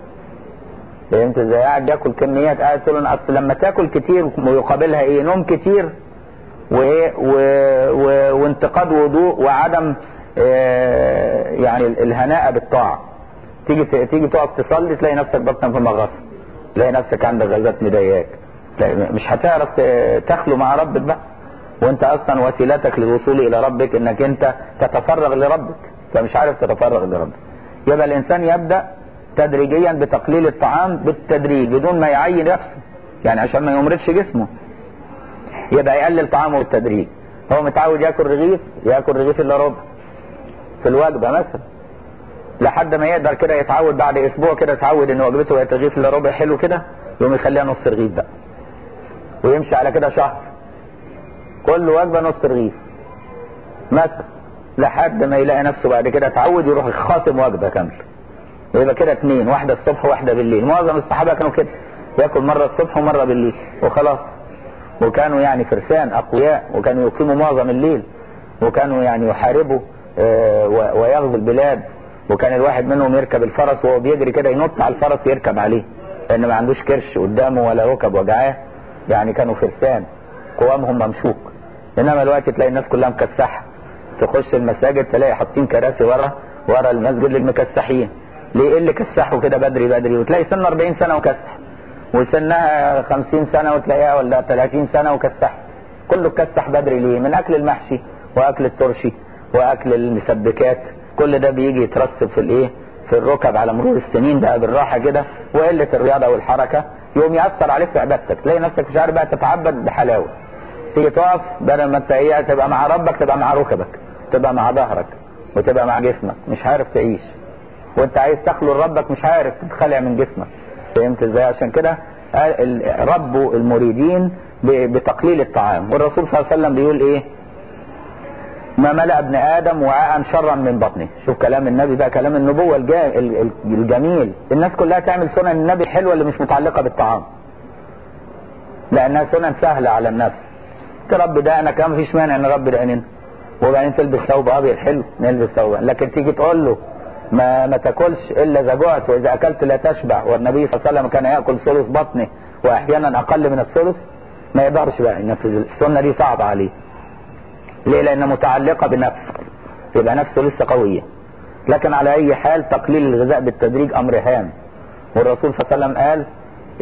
فهمت ازاي قاعد ياكل كميات قاعد تقول اصل لما تاكل كتير ويقابلها ايه نوم كتير وايه و... و... وانتقاد وضوء وعدم اه يعني الهناء بالطاعه تيجي تيجي تقف تصلي تلاقي نفسك بطنك في مغص تلاقي نفسك عندك غازات مضايقاك مش هتعرف تخلو مع ربك بقى وانت اصلا وسيلتك للوصول الى ربك انك انت تتفرغ لربك فمش عارف تتفرغ لربك يبقى الانسان يبدا تدريجيا بتقليل الطعام بالتدريج بدون ما يعين نفسه يعني عشان ما يمرضش جسمه يبقى يقلل طعامه بالتدريج هو متعود ياكل رغيف ياكل رغيف الا ربع في الوجبه مثلا لحد ما يقدر كده يتعود بعد اسبوع كده يتعود ان وجبته بقت رغيف الا ربع حلو كده يقوم يخليها نص رغيف بقى ويمشي على كده شهر كل وجبه نص رغيف مثلا لحد ما يلاقي نفسه بعد كده اتعود يروح خاتم وجبه كامله يبقى كده اثنين واحده الصبح وواحده بالليل معظم الصحابه كانوا كده ياكل مره الصبح ومره بالليل وخلاص وكانوا يعني فرسان اقوياء وكانوا يقيموا معظم الليل وكانوا يعني يحاربوا ويغزو البلاد وكان الواحد منهم يركب الفرس وهو بيجري كده ينط على الفرس يركب عليه لان ما عندوش كرش قدامه ولا ركب وجعاه يعني كانوا فرسان قوامهم ممشوق انما الوقت تلاقي الناس كلها مكسحه تخش المساجد تلاقي حاطين كراسي ورا ورا المسجد للمكسحين ليه ايه اللي كسحوا كده بدري بدري وتلاقي سن 40 سنه وكسح وسنها 50 سنه وتلاقيها ولا 30 سنه وكسح كله كسح بدري ليه من اكل المحشي واكل الترشي واكل المسبكات كل ده بيجي يترسب في الايه في الركب على مرور السنين بقى بالراحه كده وقله الرياضه والحركه يقوم ياثر عليك في عبادتك تلاقي نفسك مش عارف بقى تتعبد بحلاوه تيجي تقف بدل ما انت ايه تبقى مع ربك تبقى مع ركبك تبقى مع ظهرك وتبقى مع جسمك مش عارف تعيش وانت عايز تخلو لربك مش عارف تتخلع من جسمك فهمت ازاي عشان كده ربوا المريدين بتقليل الطعام والرسول صلى الله عليه وسلم بيقول ايه ما ملأ ابن ادم وعاء شرا من بطنه شوف كلام النبي بقى كلام النبوة الجميل الناس كلها تعمل سنن النبي الحلوة اللي مش متعلقة بالطعام لانها سنن سهلة على النفس تربي دقنك ما فيش مانع نربي دقننا وبعدين تلبس ثوب ابيض حلو نلبس ثوب لكن تيجي تقول له ما ما تاكلش الا اذا جعت واذا اكلت لا تشبع والنبي صلى الله عليه وسلم كان ياكل ثلث بطنه واحيانا اقل من الثلث ما يقدرش بقى ينفذ السنه دي صعبه عليه ليه لانها متعلقه بنفس يبقى نفسه لسه قويه لكن على اي حال تقليل الغذاء بالتدريج امر هام والرسول صلى الله عليه وسلم قال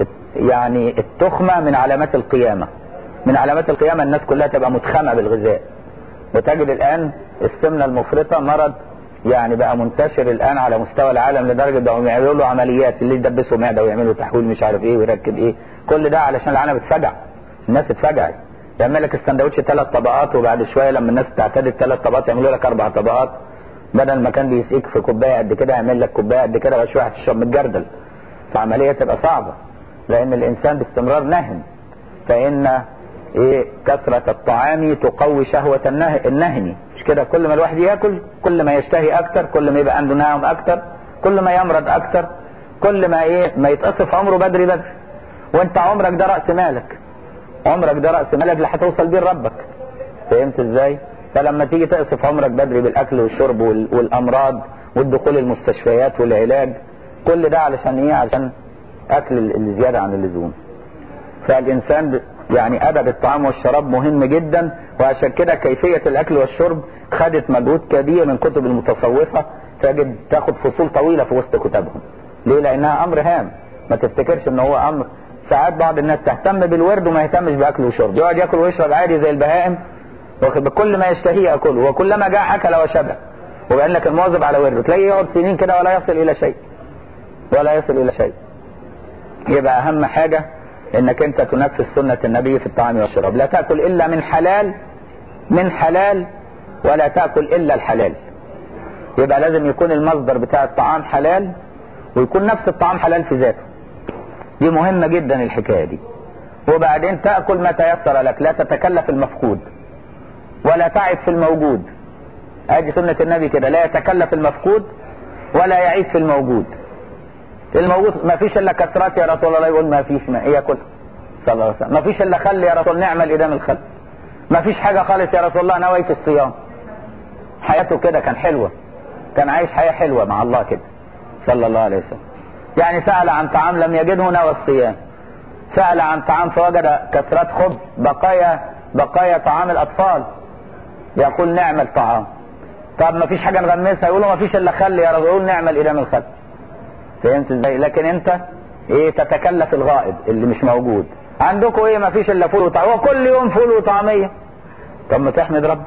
يعني التخمه من علامات القيامه من علامات القيامه الناس كلها تبقى متخمه بالغذاء وتجد الان السمنه المفرطه مرض يعني بقى منتشر الان على مستوى العالم لدرجه بقوا يعملوا له عمليات اللي يدبسوا معده ويعملوا تحويل مش عارف ايه ويركب ايه كل ده علشان العالم اتفجع الناس اتفجعت يعمل لك السندوتش ثلاث طبقات وبعد شويه لما الناس تعتاد الثلاث طبقات يعملوا لك اربع طبقات بدل ما كان بيسقيك في كوبايه قد كده يعمل لك كوبايه قد كده بقى شويه هتشرب من الجردل فعمليه تبقى صعبه لان الانسان باستمرار نهم فان ايه كثرة الطعام تقوي شهوة النه... النهم مش كده كل ما الواحد ياكل كل ما يشتهي اكتر كل ما يبقى عنده نهم اكتر كل ما يمرض اكتر كل ما ايه ما يتقصف عمره بدري بدري وانت عمرك ده رأس مالك عمرك ده رأس مالك اللي هتوصل بيه لربك فهمت ازاي فلما تيجي تقصف عمرك بدري بالاكل والشرب وال... والامراض والدخول المستشفيات والعلاج كل ده علشان ايه علشان اكل الزيادة عن اللزوم فالانسان يعني ادب الطعام والشراب مهم جدا وعشان كده كيفية الاكل والشرب خدت مجهود كبير من كتب المتصوفة تجد تاخد فصول طويلة في وسط كتابهم ليه لانها امر هام ما تفتكرش ان هو امر ساعات بعض الناس تهتم بالورد وما يهتمش باكل وشرب يقعد ياكل ويشرب عادي زي البهائم واخد بكل ما يشتهيه ياكله وكلما جاء اكل وشبع وبقى لك المواظب على ورده تلاقيه يقعد سنين كده ولا يصل الى شيء ولا يصل الى شيء يبقى اهم حاجه انك انت تنفذ سنة النبي في الطعام والشراب لا تأكل الا من حلال من حلال ولا تأكل الا الحلال يبقى لازم يكون المصدر بتاع الطعام حلال ويكون نفس الطعام حلال في ذاته دي مهمة جدا الحكاية دي وبعدين تأكل ما تيسر لك لا تتكلف المفقود ولا تعب في الموجود ادي سنة النبي كده لا يتكلف المفقود ولا يعيب في الموجود الموجود ما فيش الا كسرات يا رسول الله يقول ما فيش ما هي كل صلى الله عليه وسلم ما فيش الا خل يا رسول نعمل الادام الخل ما فيش حاجه خالص يا رسول الله نويت الصيام حياته كده كان حلوه كان عايش حياه حلوه مع الله كده صلى الله عليه وسلم يعني سأل عن طعام لم يجده نوى الصيام سأل عن طعام فوجد كسرات خبز بقايا بقايا طعام الأطفال يقول نعمل طعام طب ما فيش حاجة نغمسها يقولوا ما فيش إلا خل يا رب يقول نعمل إدام الخل فهمت ازاي لكن انت ايه تتكلف الغائب اللي مش موجود عندكم ايه ما فيش الا فول وطعميه هو كل يوم فول وطعميه طب ما تحمد ربك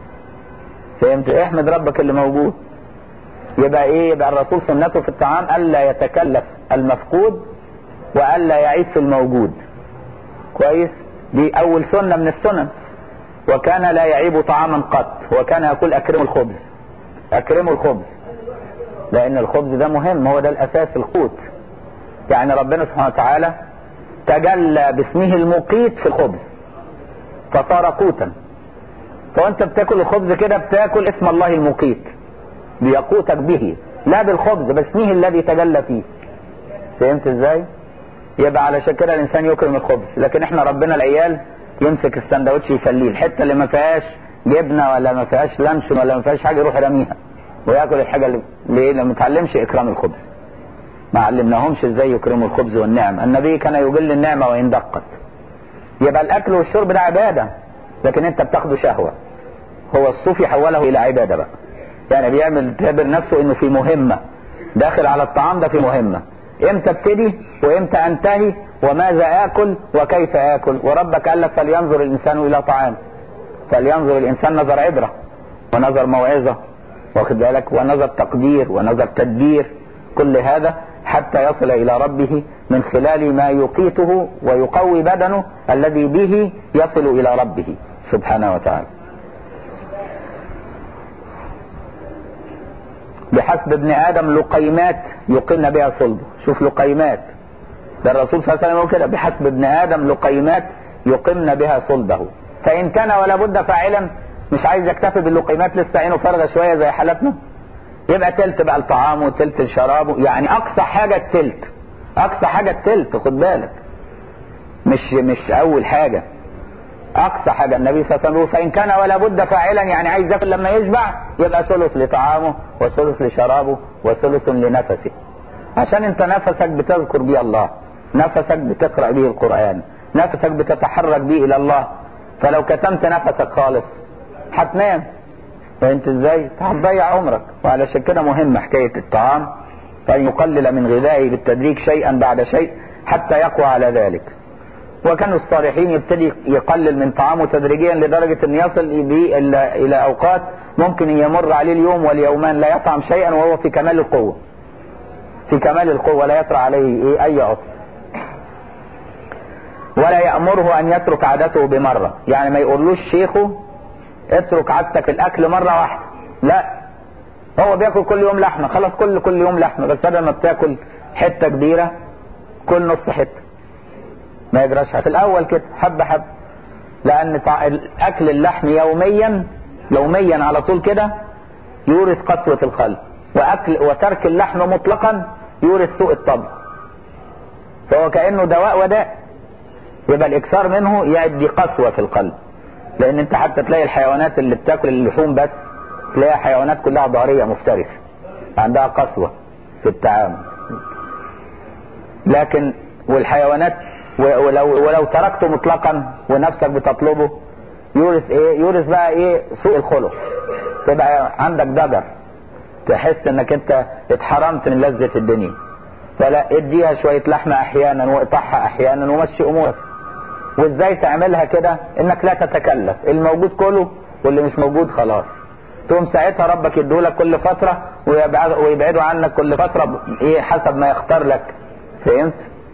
فهمت احمد ربك اللي موجود يبقى ايه يبقى الرسول سنته في الطعام الا يتكلف المفقود والا يعيب في الموجود كويس دي اول سنة من السنن وكان لا يعيب طعاما قط وكان يقول اكرموا الخبز اكرموا الخبز لان الخبز ده مهم هو ده الاساس القوت يعني ربنا سبحانه وتعالى تجلى باسمه المقيت في الخبز فصار قوتا فانت بتاكل الخبز كده بتاكل اسم الله المقيت بيقوتك به لا بالخبز باسمه الذي تجلى فيه فهمت ازاي يبقى علشان كده الانسان يكرم الخبز لكن احنا ربنا العيال يمسك السندوتش يفليه الحته اللي ما فيهاش جبنه ولا ما فيهاش لانشون ولا ما فيهاش حاجه يروح يرميها وياكل الحاجه اللي ليه لما متعلمش اكرام الخبز ما علمناهمش ازاي يكرموا الخبز والنعم النبي كان يجل النعمه وان دقت يبقى الاكل والشرب ده عباده لكن انت بتاخده شهوه هو الصوفي حوله الى عباده بقى يعني بيعمل تعبر نفسه انه في مهمه داخل على الطعام ده في مهمه امتى ابتدي وامتى انتهي وماذا اكل وكيف اكل وربك قال لك فلينظر الانسان الى طعام فلينظر الانسان نظر عبره ونظر موعظه واخد بالك ونظر تقدير ونظر تدبير كل هذا حتى يصل الى ربه من خلال ما يقيته ويقوي بدنه الذي به يصل الى ربه سبحانه وتعالى بحسب ابن ادم لقيمات يقن بها صلبه شوف لقيمات ده الرسول صلى الله عليه وسلم يقول كده بحسب ابن ادم لقيمات يقمن بها صلبه فان كان ولا بد فاعلا مش عايز يكتفي باللقيمات لسه عينه فارغه شويه زي حالتنا يبقى تلت بقى لطعامه وتلت لشرابه يعني اقصى حاجه التلت اقصى حاجه التلت خد بالك مش مش اول حاجه اقصى حاجه النبي صلى الله عليه وسلم فان كان ولا بد فاعلا يعني عايز ياكل لما يشبع يبقى ثلث لطعامه وثلث لشرابه وثلث لنفسه عشان انت نفسك بتذكر بيه الله نفسك بتقرا به القران نفسك بتتحرك به الى الله فلو كتمت نفسك خالص هتنام فانت ازاي هتضيع عمرك وعلشان كده مهم حكايه الطعام فان يقلل من غذائه بالتدريج شيئا بعد شيء حتى يقوى على ذلك وكانوا الصالحين يبتدي يقلل من طعامه تدريجيا لدرجة ان يصل به الى اوقات ممكن يمر عليه اليوم واليومان لا يطعم شيئا وهو في كمال القوة في كمال القوة لا يطرأ عليه ايه اي عطر ولا يأمره ان يترك عادته بمرة يعني ما يقولوش شيخه اترك عادتك الاكل مرة واحدة لا هو بياكل كل يوم لحمة خلاص كل كل يوم لحمة بس بدل ما بتاكل حتة كبيرة كل نص حتة ما يجراش في الاول كده حبه حبه لان اكل اللحم يوميا يوميا على طول كده يورث قسوه القلب واكل وترك اللحم مطلقا يورث سوء الطبع فهو كانه دواء وداء يبقى الاكثار منه يؤدي قسوه في القلب لان انت حتى تلاقي الحيوانات اللي بتاكل اللحوم بس تلاقي حيوانات كلها ضاريه مفترسه عندها قسوه في التعامل لكن والحيوانات ولو ولو تركته مطلقا ونفسك بتطلبه يورث ايه يورث بقى ايه سوء الخلق تبقى عندك ضجر تحس انك انت اتحرمت من لذة الدنيا فلا اديها شوية لحمة احيانا واقطعها احيانا ومشي امورك وازاي تعملها كده انك لا تتكلف الموجود كله واللي مش موجود خلاص تقوم ساعتها ربك يديهولك كل فترة ويبعدوا عنك كل فترة ايه حسب ما يختار لك فهمت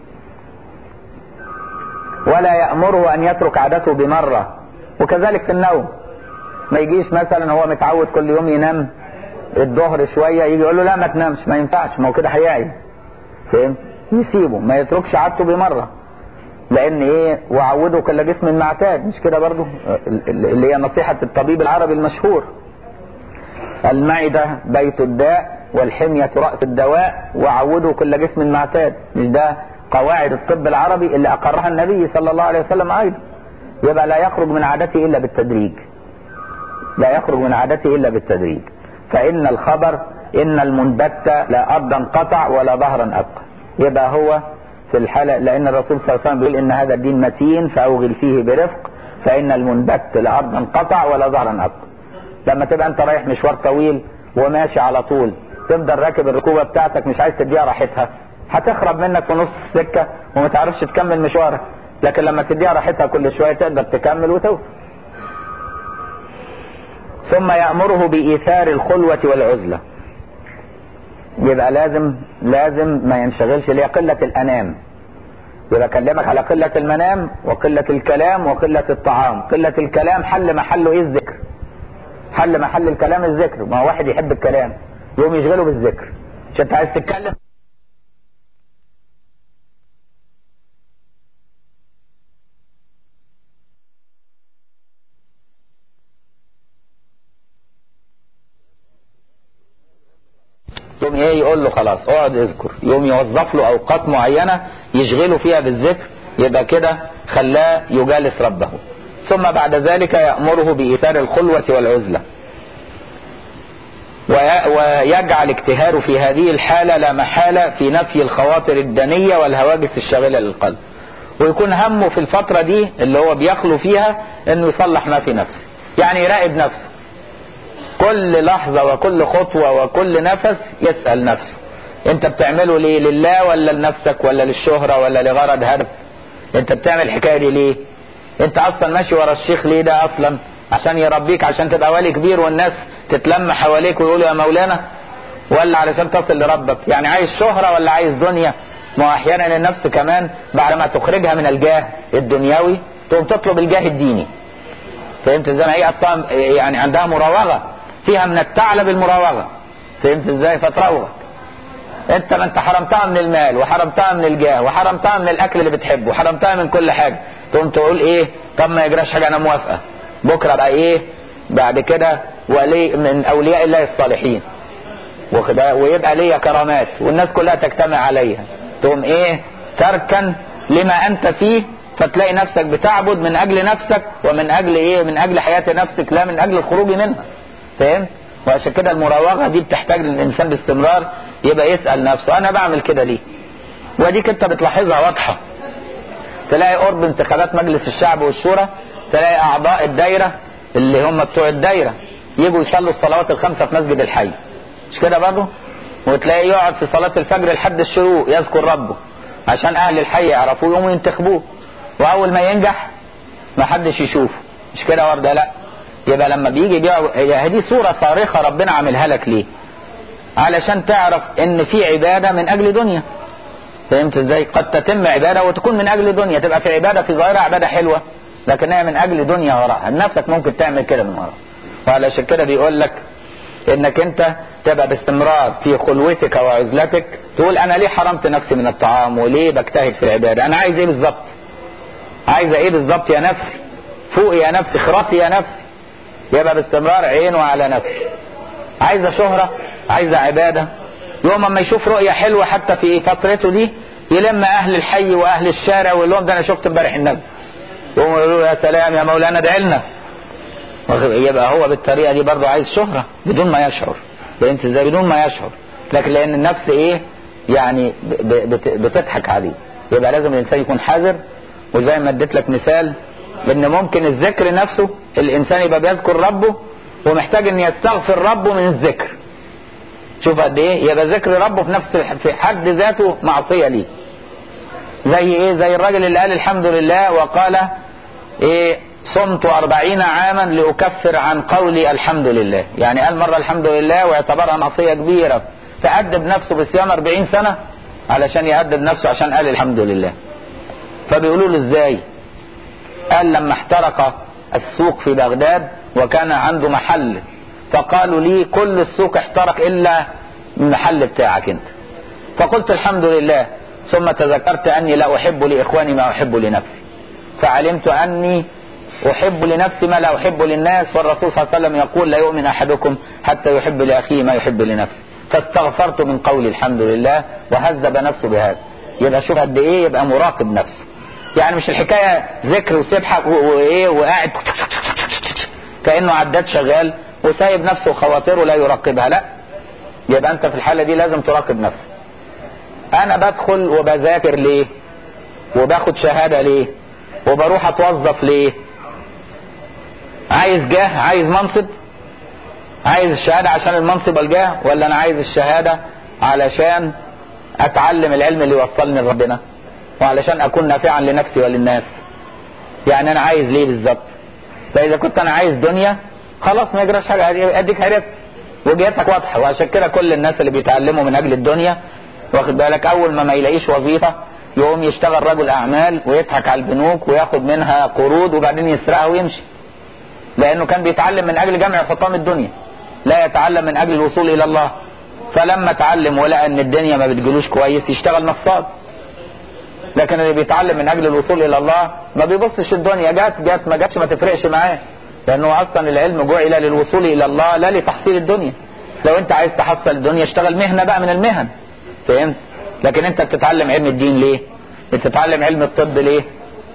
ولا يأمره أن يترك عادته بمرة وكذلك في النوم ما يجيش مثلا هو متعود كل يوم ينام الظهر شوية يجي يقول له لا ما تنامش ما ينفعش ما هو كده هيعي فاهم يسيبه ما يتركش عادته بمرة لأن إيه وعوده كل جسم معتاد مش كده برضه اللي هي نصيحة الطبيب العربي المشهور المعدة بيت الداء والحمية رأس الدواء وعودوا كل جسم معتاد مش ده قواعد الطب العربي اللي أقرها النبي صلى الله عليه وسلم أيضا يبقى لا يخرج من عادته إلا بالتدريج لا يخرج من عادته إلا بالتدريج فإن الخبر إن المنبت لا أرضا قطع ولا ظهرا أبقى يبقى هو في الحالة لأن الرسول صلى الله عليه وسلم بيقول إن هذا الدين متين فأوغل فيه برفق فإن المنبت لا أرضا قطع ولا ظهرا أبقى لما تبقى أنت رايح مشوار طويل وماشي على طول تفضل راكب الركوبة بتاعتك مش عايز تديها راحتها هتخرب منك في نص السكة وما تعرفش تكمل مشوارك لكن لما تديها راحتها كل شوية تقدر تكمل وتوصل ثم يأمره بإيثار الخلوة والعزلة يبقى لازم لازم ما ينشغلش ليه قلة الأنام يبقى كلمك على قلة المنام وقلة الكلام وقلة الطعام قلة الكلام حل محله ايه الذكر حل محل الكلام الذكر ما هو واحد يحب الكلام يقوم يشغله بالذكر مش انت عايز تتكلم يقوم ايه يقول له خلاص اقعد اذكر يقوم يوظف له اوقات معينة يشغله فيها بالذكر يبقى كده خلاه يجالس ربه ثم بعد ذلك يأمره بإيثار الخلوة والعزلة ويجعل اجتهاره في هذه الحالة لا محالة في نفي الخواطر الدنية والهواجس الشاغلة للقلب ويكون همه في الفترة دي اللي هو بيخلو فيها انه يصلح ما في نفسه يعني يراقب نفسه كل لحظة وكل خطوة وكل نفس يسأل نفسه انت بتعمله ليه لله ولا لنفسك ولا للشهرة ولا لغرض هدف انت بتعمل الحكاية دي ليه انت اصلا ماشي ورا الشيخ ليه ده اصلا عشان يربيك عشان تبقى ولي كبير والناس تتلم حواليك ويقولوا يا مولانا ولا علشان تصل لربك يعني عايز شهرة ولا عايز دنيا ما هو احيانا النفس كمان بعد ما تخرجها من الجاه الدنيوي تقوم تطلب الجاه الديني فهمت ازاي هي اصلا يعني عندها مراوغه فيها من الثعلب المراوغه فهمت ازاي فتروغ انت ما انت حرمتها من المال وحرمتها من الجاه وحرمتها من الاكل اللي بتحبه وحرمتها من كل حاجه تقوم تقول ايه طب ما يجراش حاجه انا موافقه بكره بقى ايه بعد كده ولي من اولياء الله الصالحين ويبقى ليا كرامات والناس كلها تجتمع عليها تقوم ايه تركن لما انت فيه فتلاقي نفسك بتعبد من اجل نفسك ومن اجل ايه من اجل حياة نفسك لا من اجل الخروج منها فاهم وعشان كده المراوغة دي بتحتاج للانسان باستمرار يبقى يسأل نفسه انا بعمل كده ليه وديك انت بتلاحظها واضحة تلاقي قرب انتخابات مجلس الشعب والشورى تلاقي اعضاء الدايرة اللي هم بتوع الدايرة يجوا يصلوا الصلوات الخمسة في مسجد الحي مش كده برضه وتلاقيه يقعد في صلاة الفجر لحد الشروق يذكر ربه عشان اهل الحي يعرفوه يقوموا ينتخبوه واول ما ينجح ما حدش يشوفه مش كده ورده لا يبقى لما بيجي بيع دي صورة صارخة ربنا عاملها لك ليه علشان تعرف ان في عبادة من اجل دنيا فهمت ازاي قد تتم عبادة وتكون من اجل دنيا تبقى في عبادة في ظاهرها عبادة حلوة لكنها من اجل دنيا وراءها نفسك ممكن تعمل كده من وراء وعلشان كده بيقول لك انك انت تبقى باستمرار في خلوتك وعزلتك تقول انا ليه حرمت نفسي من الطعام وليه بجتهد في العبادة انا عايز ايه بالظبط عايزه ايه بالظبط يا نفسي فوق يا نفسي خرطي يا نفسي يبقى باستمرار عينه على نفسه عايزه شهرة عايزه عبادة يوم اما يشوف رؤية حلوة حتى في فترته دي يلم اهل الحي واهل الشارع ويقول لهم ده انا شفت امبارح النبي يقوموا يقولوا يا سلام يا مولانا ادعي لنا يبقى هو بالطريقة دي برضه عايز شهرة بدون ما يشعر فهمت ازاي بدون ما يشعر لكن لان النفس ايه يعني بتضحك عليه يبقى لازم الانسان يكون حذر وزي ما اديت لك مثال ان ممكن الذكر نفسه الانسان يبقى بيذكر ربه ومحتاج ان يستغفر ربه من الذكر شوف قد ايه يبقى ذكر ربه في نفس في حد ذاته معصيه ليه زي ايه زي الراجل اللي قال الحمد لله وقال ايه صمت أربعين عاما لأكفر عن قولي الحمد لله يعني قال مرة الحمد لله واعتبرها معصية كبيرة فأدب نفسه بصيام أربعين سنة علشان يأدب نفسه عشان قال الحمد لله فبيقولوا له ازاي قال لما احترق السوق في بغداد وكان عنده محل فقالوا لي كل السوق احترق الا المحل بتاعك انت فقلت الحمد لله ثم تذكرت اني لا احب لاخواني ما احب لنفسي فعلمت اني احب لنفسي ما لا احب للناس والرسول صلى الله عليه وسلم يقول لا يؤمن احدكم حتى يحب لاخيه ما يحب لنفسه فاستغفرت من قولي الحمد لله وهذب نفسه بهذا يبقى شوف قد ايه يبقى مراقب نفسه يعني مش الحكايه ذكر وسبحه وايه وقاعد كانه عداد شغال وسايب نفسه وخواطره لا يراقبها لا يبقى انت في الحاله دي لازم تراقب نفسك انا بدخل وبذاكر ليه وباخد شهاده ليه وبروح اتوظف ليه عايز جاه عايز منصب عايز الشهاده عشان المنصب والجاه ولا انا عايز الشهاده علشان اتعلم العلم اللي يوصلني لربنا وعلشان اكون نافعا لنفسي وللناس يعني انا عايز ليه بالظبط فاذا كنت انا عايز دنيا خلاص ما يجراش حاجه اديك عرفت وجهتك واضحه وعشان كده كل الناس اللي بيتعلموا من اجل الدنيا واخد بالك اول ما ما يلاقيش وظيفه يقوم يشتغل رجل اعمال ويضحك على البنوك وياخد منها قروض وبعدين يسرقها ويمشي لانه كان بيتعلم من اجل جمع حطام الدنيا لا يتعلم من اجل الوصول الى الله فلما اتعلم ولقى ان الدنيا ما بتجيلوش كويس يشتغل نصاب لكن اللي بيتعلم من اجل الوصول الى الله ما بيبصش الدنيا جت جت ما جاتش ما تفرقش معاه لانه اصلا العلم جعل للوصول الى الله لا لتحصيل الدنيا لو انت عايز تحصل الدنيا اشتغل مهنه بقى من المهن فهمت لكن انت بتتعلم علم الدين ليه بتتعلم علم الطب ليه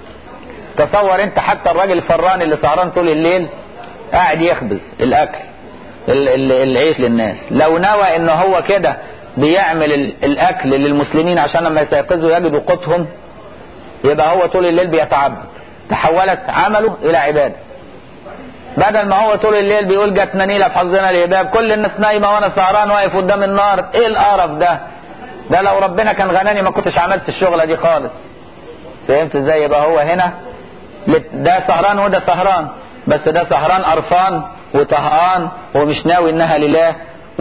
تصور انت حتى الراجل الفران اللي سهران طول الليل قاعد يخبز الاكل ال ال العيش للناس لو نوى ان هو كده بيعمل الاكل للمسلمين عشان لما يستيقظوا يجدوا قوتهم يبقى هو طول الليل بيتعبد تحولت عمله الى عباده بدل ما هو طول الليل بيقول جت نيله في حظنا الهباب كل الناس نايمه وانا سهران واقف قدام النار ايه القرف ده ده لو ربنا كان غناني ما كنتش عملت الشغله دي خالص فهمت ازاي يبقى هو هنا ده سهران وده سهران بس ده سهران قرفان وطهقان ومش ناوي انها لله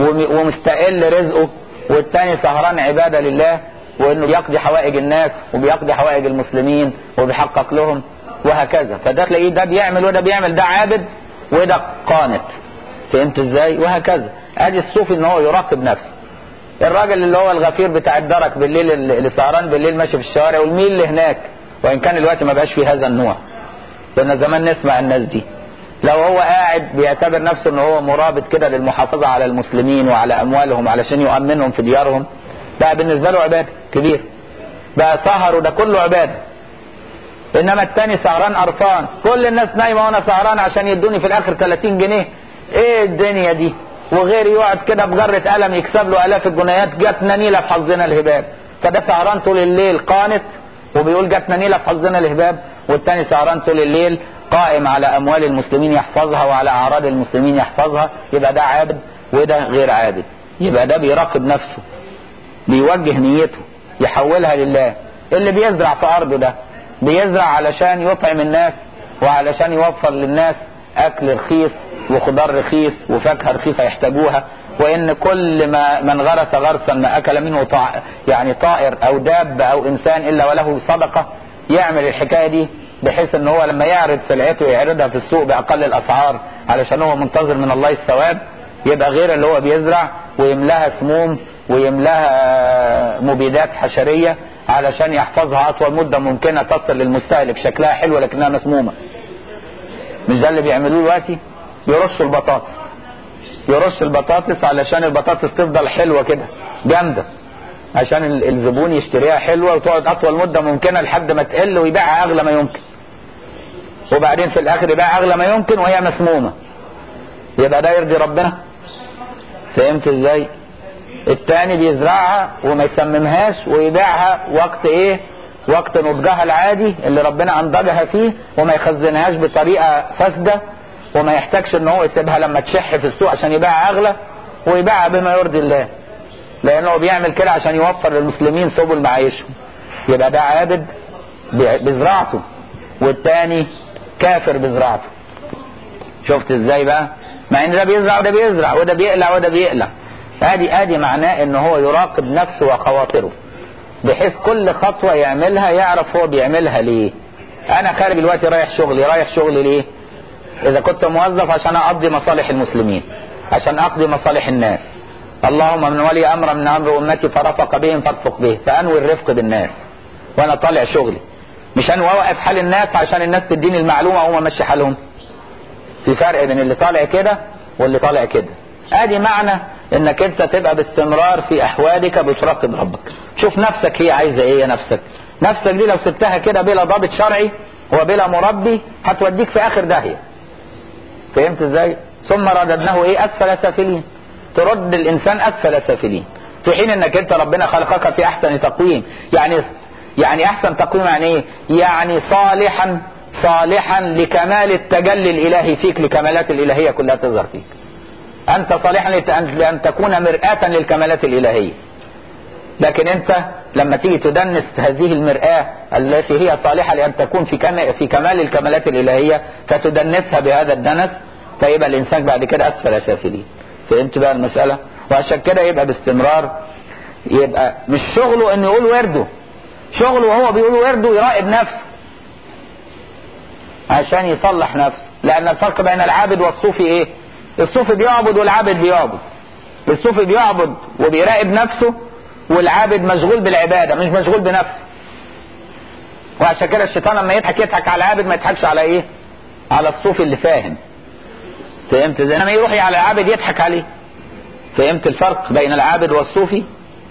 ومستقل رزقه والتاني سهران عبادة لله وانه بيقضي حوائج الناس وبيقضي حوائج المسلمين وبيحقق لهم وهكذا فده تلاقيه ده بيعمل وده بيعمل ده عابد وده قانت فهمت ازاي وهكذا ادي الصوفي ان هو يراقب نفسه الراجل اللي هو الغفير بتاع الدرك بالليل اللي سهران بالليل ماشي في الشوارع والميل اللي هناك وان كان الوقت ما بقاش فيه هذا النوع كنا زمان نسمع الناس دي لو هو قاعد بيعتبر نفسه ان هو مرابط كده للمحافظة على المسلمين وعلى اموالهم علشان يؤمنهم في ديارهم بقى بالنسبة له عبادة كبير بقى سهر وده كله عبادة انما التاني سهران قرفان كل الناس نايمة وانا سهران عشان يدوني في الاخر 30 جنيه ايه الدنيا دي وغيري يقعد كده بجرة قلم يكسب له الاف الجنيهات جاتنا نيلة في حظنا الهباب فده سهران طول الليل قانت وبيقول جاتنا نيلة في حظنا الهباب والتاني سهران طول الليل قائم على اموال المسلمين يحفظها وعلى اعراض المسلمين يحفظها يبقى ده عابد وده غير عابد يبقى ده بيراقب نفسه بيوجه نيته يحولها لله اللي بيزرع في ارضه ده بيزرع علشان يطعم الناس وعلشان يوفر للناس اكل رخيص وخضار رخيص وفاكهه رخيصه يحتاجوها وان كل ما من غرس غرسا ما اكل منه طع يعني طائر او داب او انسان الا وله صدقه يعمل الحكايه دي بحيث ان هو لما يعرض سلعته يعرضها في السوق باقل الاسعار علشان هو منتظر من الله الثواب يبقى غير اللي هو بيزرع ويملاها سموم ويملاها مبيدات حشريه علشان يحفظها اطول مده ممكنه تصل للمستهلك شكلها حلو لكنها مسمومه مش ده اللي بيعملوه دلوقتي يرشوا البطاطس يرش البطاطس علشان البطاطس تفضل حلوه كده جامده عشان الزبون يشتريها حلوه وتقعد اطول مده ممكنه لحد ما تقل ويبيعها اغلى ما يمكن وبعدين في الاخر يبيعها اغلى ما يمكن وهي مسمومه يبقى ده يرضي ربنا فهمت ازاي التاني بيزرعها وما يسممهاش ويبيعها وقت ايه وقت نضجها العادي اللي ربنا انضجها فيه وما يخزنهاش بطريقه فاسده وما يحتاجش ان هو يسيبها لما تشح في السوق عشان يبيعها اغلى ويبيعها بما يرضي الله لانه بيعمل كده عشان يوفر للمسلمين سبل معيشهم يبقى ده عابد بزراعته والتاني كافر بزراعته شفت ازاي بقى مع ان ده بيزرع وده بيزرع وده بيقلع وده بيقلع ادي ادي معناه ان هو يراقب نفسه وخواطره بحيث كل خطوة يعملها يعرف هو بيعملها ليه انا خارج دلوقتي رايح شغلي رايح شغلي ليه اذا كنت موظف عشان اقضي مصالح المسلمين عشان اقضي مصالح الناس اللهم من ولي امر من امر امتي فرفق بهم فارفق به فانوي الرفق بالناس وانا طالع شغلي مش انا واقف حال الناس عشان الناس تديني المعلومه وهم ماشي حالهم في فرق بين اللي طالع كده واللي طالع كده ادي معنى انك انت تبقى باستمرار في احوالك بتراقب ربك شوف نفسك هي عايزه ايه يا نفسك نفسك دي لو سبتها كده بلا ضابط شرعي وبلا مربي هتوديك في اخر داهيه فهمت ازاي ثم رددناه ايه اسفل سافلين ترد الانسان اسفل سافلين في حين انك انت ربنا خلقك في احسن تقويم يعني يعني احسن تقويم يعني ايه يعني صالحا صالحا لكمال التجلي الالهي فيك لكمالات الالهيه كلها تظهر فيك انت صالحا لان تكون مرآة للكمالات الالهيه لكن انت لما تيجي تدنس هذه المرآة التي هي صالحة لأن تكون في كم في كمال الكمالات الإلهية فتدنسها بهذا الدنس فيبقى الإنسان بعد كده أسفل سافلين فهمت بقى المسألة وعشان كده يبقى باستمرار يبقى مش شغله انه يقول ورده شغله وهو بيقول ورده يراقب نفسه عشان يصلح نفسه لأن الفرق بين العابد والصوفي ايه الصوفي بيعبد والعابد بيعبد الصوفي بيعبد وبيراقب نفسه والعابد مشغول بالعباده مش مشغول بنفسه وعشان كده الشيطان لما يضحك يضحك على العابد ما يضحكش على ايه على الصوفي اللي فاهم فهمت ازاي لما يروح على العابد يضحك عليه فهمت الفرق بين العابد والصوفي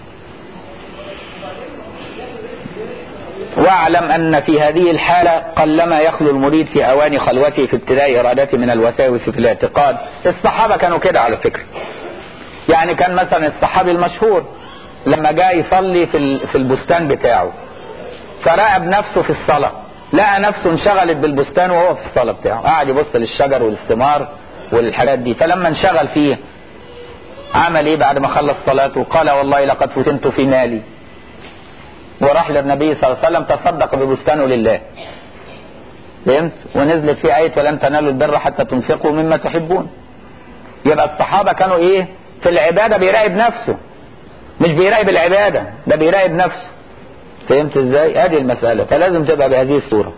واعلم ان في هذه الحالة قلما يخلو المريد في اواني خلوته في ابتداء ارادته من الوساوس في الاعتقاد الصحابة كانوا كده على فكرة يعني كان مثلا الصحابي المشهور لما جاء يصلي في في البستان بتاعه فراقب نفسه في الصلاة لقى نفسه انشغلت بالبستان وهو في الصلاة بتاعه قاعد يبص للشجر والثمار والحاجات دي فلما انشغل فيه عمل ايه بعد ما خلص صلاته قال والله لقد فتنت في مالي وراح للنبي صلى الله عليه وسلم تصدق ببستانه لله فهمت ونزلت في آية ولن تنالوا البر حتى تنفقوا مما تحبون يبقى الصحابة كانوا ايه في العبادة بيراقب نفسه مش بيراقب العبادة ده بيراقب نفسه فهمت ازاي ادي المسألة فلازم تبقى بهذه الصورة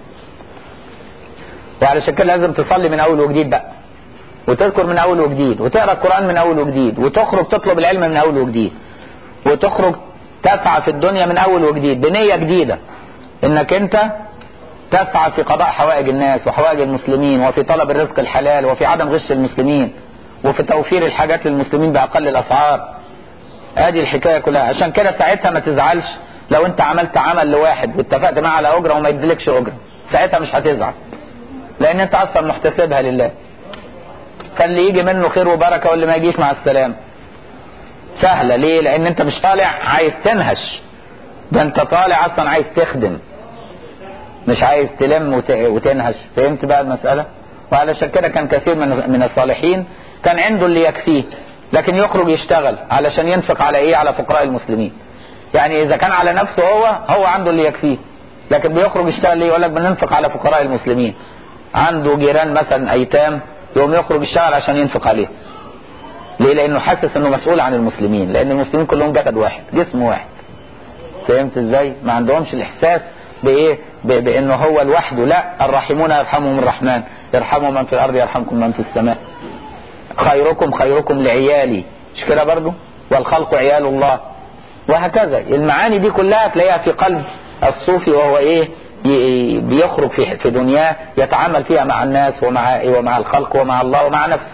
وعلى كده لازم تصلي من اول وجديد بقى وتذكر من اول وجديد وتقرا القرآن من اول وجديد وتخرج تطلب العلم من اول وجديد وتخرج تسعى في الدنيا من اول وجديد بنية جديدة انك انت تسعى في قضاء حوائج الناس وحوائج المسلمين وفي طلب الرزق الحلال وفي عدم غش المسلمين وفي توفير الحاجات للمسلمين باقل الاسعار ادي الحكايه كلها عشان كده ساعتها ما تزعلش لو انت عملت عمل لواحد واتفقت معاه على اجره وما يديلكش اجره ساعتها مش هتزعل لان انت اصلا محتسبها لله فاللي يجي منه خير وبركه واللي ما يجيش مع السلامه سهله ليه لان انت مش طالع عايز تنهش ده انت طالع اصلا عايز تخدم مش عايز تلم وت... وتنهش فهمت بقى المساله وعلشان كده كان كثير من من الصالحين كان عنده اللي يكفيه لكن يخرج يشتغل علشان ينفق على ايه على فقراء المسلمين يعني اذا كان على نفسه هو هو عنده اللي يكفيه لكن بيخرج يشتغل ليه يقول لك بننفق على فقراء المسلمين عنده جيران مثلا ايتام يقوم يخرج يشتغل عشان ينفق عليه ليه لانه حاسس انه مسؤول عن المسلمين لان المسلمين كلهم جسد واحد جسم واحد فهمت ازاي ما عندهمش الاحساس بايه بانه هو لوحده لا الراحمون يرحمهم الرحمن يرحموا من في الارض يرحمكم من في السماء خيركم خيركم لعيالي مش كده برضو والخلق عيال الله وهكذا المعاني دي كلها تلاقيها في قلب الصوفي وهو ايه بيخرج في في دنياه يتعامل فيها مع الناس ومع ومع الخلق ومع الله ومع نفسه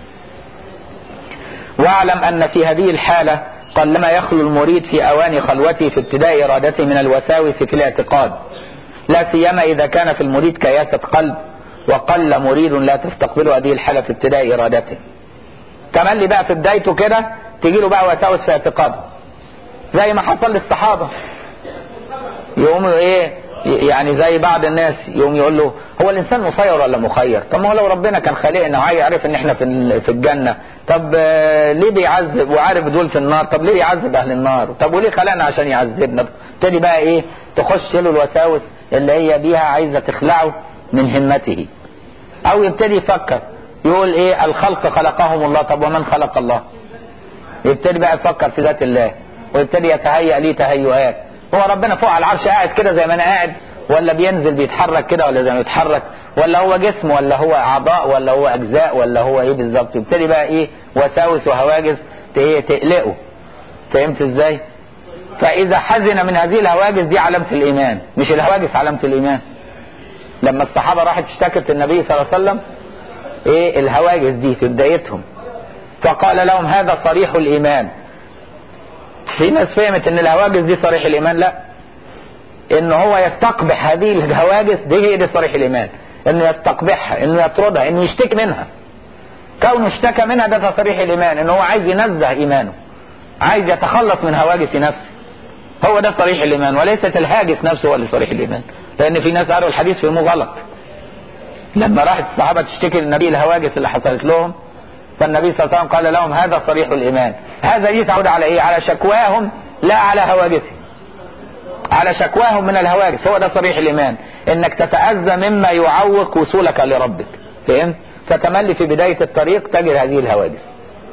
واعلم ان في هذه الحالة قلما يخلو المريد في اواني خلوته في ابتداء ارادته من الوساوس في الاعتقاد لا سيما اذا كان في المريد كياسة قلب وقل مريد لا تستقبل هذه الحالة في ابتداء ارادته كمان اللي بقى في بدايته كده تجي له بقى وساوس في اعتقاده زي ما حصل للصحابة يقوموا ايه يعني زي بعض الناس يقوم يقول له هو الانسان مسير ولا مخير طب ما هو لو ربنا كان خالقنا وعارف ان احنا في في الجنه طب ليه بيعذب وعارف دول في النار طب ليه يعذب اهل النار طب وليه خلقنا عشان يعذبنا تبتدي بقى ايه تخش له الوساوس اللي هي بيها عايزه تخلعه من همته او يبتدي يفكر يقول ايه الخلق خلقهم الله طب ومن خلق الله يبتدي بقى يفكر في ذات الله ويبتدي يتهيأ ليه تهيؤات هو ربنا فوق على العرش قاعد كده زي ما انا قاعد ولا بينزل بيتحرك كده ولا زي ما يتحرك ولا هو جسم ولا هو اعضاء ولا هو اجزاء ولا هو ايه بالظبط يبتدي بقى ايه وساوس وهواجس ايه تقلقه فهمت ازاي فاذا حزن من هذه الهواجس دي علامه الايمان مش الهواجس علامه الايمان لما الصحابه راحت اشتكت النبي صلى الله عليه وسلم ايه الهواجس دي في بدايتهم فقال لهم هذا صريح الايمان في ناس فهمت ان الهواجس دي صريح الايمان لا ان هو يستقبح هذه الهواجس دي هي دي صريح الايمان انه يستقبحها انه يطردها انه يشتكي منها كونه اشتكى منها ده تصريح الايمان ان هو عايز ينزه ايمانه عايز يتخلص من هواجس نفسه هو ده صريح الايمان وليست الهاجس نفسه هو اللي صريح الايمان لان في ناس قالوا الحديث فهموه غلط لما راحت الصحابه تشتكي للنبي الهواجس اللي حصلت لهم فالنبي صلى الله عليه وسلم قال لهم هذا صريح الايمان هذا دي تعود على ايه على شكواهم لا على هواجسهم على شكواهم من الهواجس هو ده صريح الايمان انك تتاذى مما يعوق وصولك لربك فهمت فتملي في بدايه الطريق تجد هذه الهواجس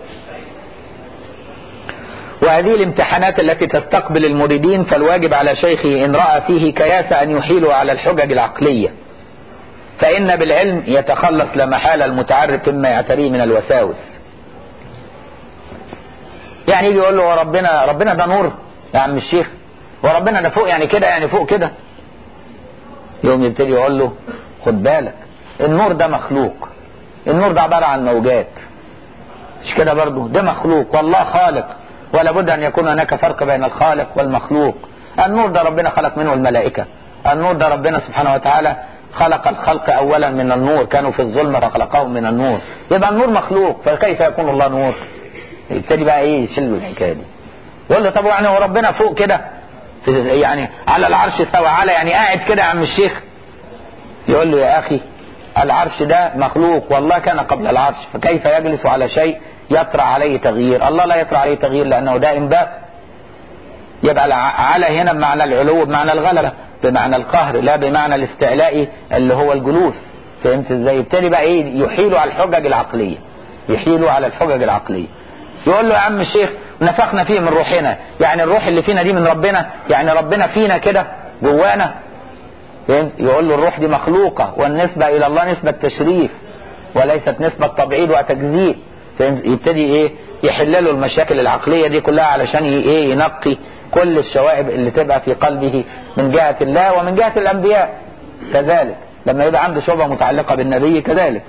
وهذه الامتحانات التي تستقبل المريدين فالواجب على شيخه ان راى فيه كياس ان يحيلوا على الحجج العقليه فإن بالعلم يتخلص لا محالة المتعرف مما يعتريه من الوساوس يعني يجي يقول له ربنا ربنا ده نور يا عم الشيخ وربنا ده فوق يعني كده يعني فوق كده يوم يبتدي يقول له خد بالك النور ده مخلوق النور ده عبارة عن موجات مش كده برضه ده مخلوق والله خالق ولا بد ان يكون هناك فرق بين الخالق والمخلوق النور ده ربنا خلق منه الملائكة النور ده ربنا سبحانه وتعالى خلق الخلق اولا من النور كانوا في الظلمة فخلقهم من النور يبقى النور مخلوق فكيف يكون الله نور يبتدي بقى ايه يشيل الحكايه دي يقول له طب يعني هو ربنا فوق كده يعني على العرش استوى على يعني قاعد كده يا عم الشيخ يقول له يا اخي العرش ده مخلوق والله كان قبل العرش فكيف يجلس على شيء يطرأ عليه تغيير الله لا يطرأ عليه تغيير لانه دائم باق يبقى على هنا بمعنى العلو بمعنى الغلبة بمعنى القهر لا بمعنى الاستعلاء اللي هو الجلوس فهمت ازاي يبتدي بقى ايه يحيلوا على الحجج العقلية يحيلوا على الحجج العقلية يقول له يا عم الشيخ نفخنا فيه من روحنا يعني الروح اللي فينا دي من ربنا يعني ربنا فينا كده جوانا فهمت يقول له الروح دي مخلوقة والنسبة الى الله نسبة تشريف وليست نسبة تبعيد وتجزيء فهمت يبتدي ايه يحل له المشاكل العقلية دي كلها علشان ايه ينقي كل الشوائب اللي تبقى في قلبه من جهة الله ومن جهة الأنبياء كذلك لما يبقى عنده شبهة متعلقة بالنبي كذلك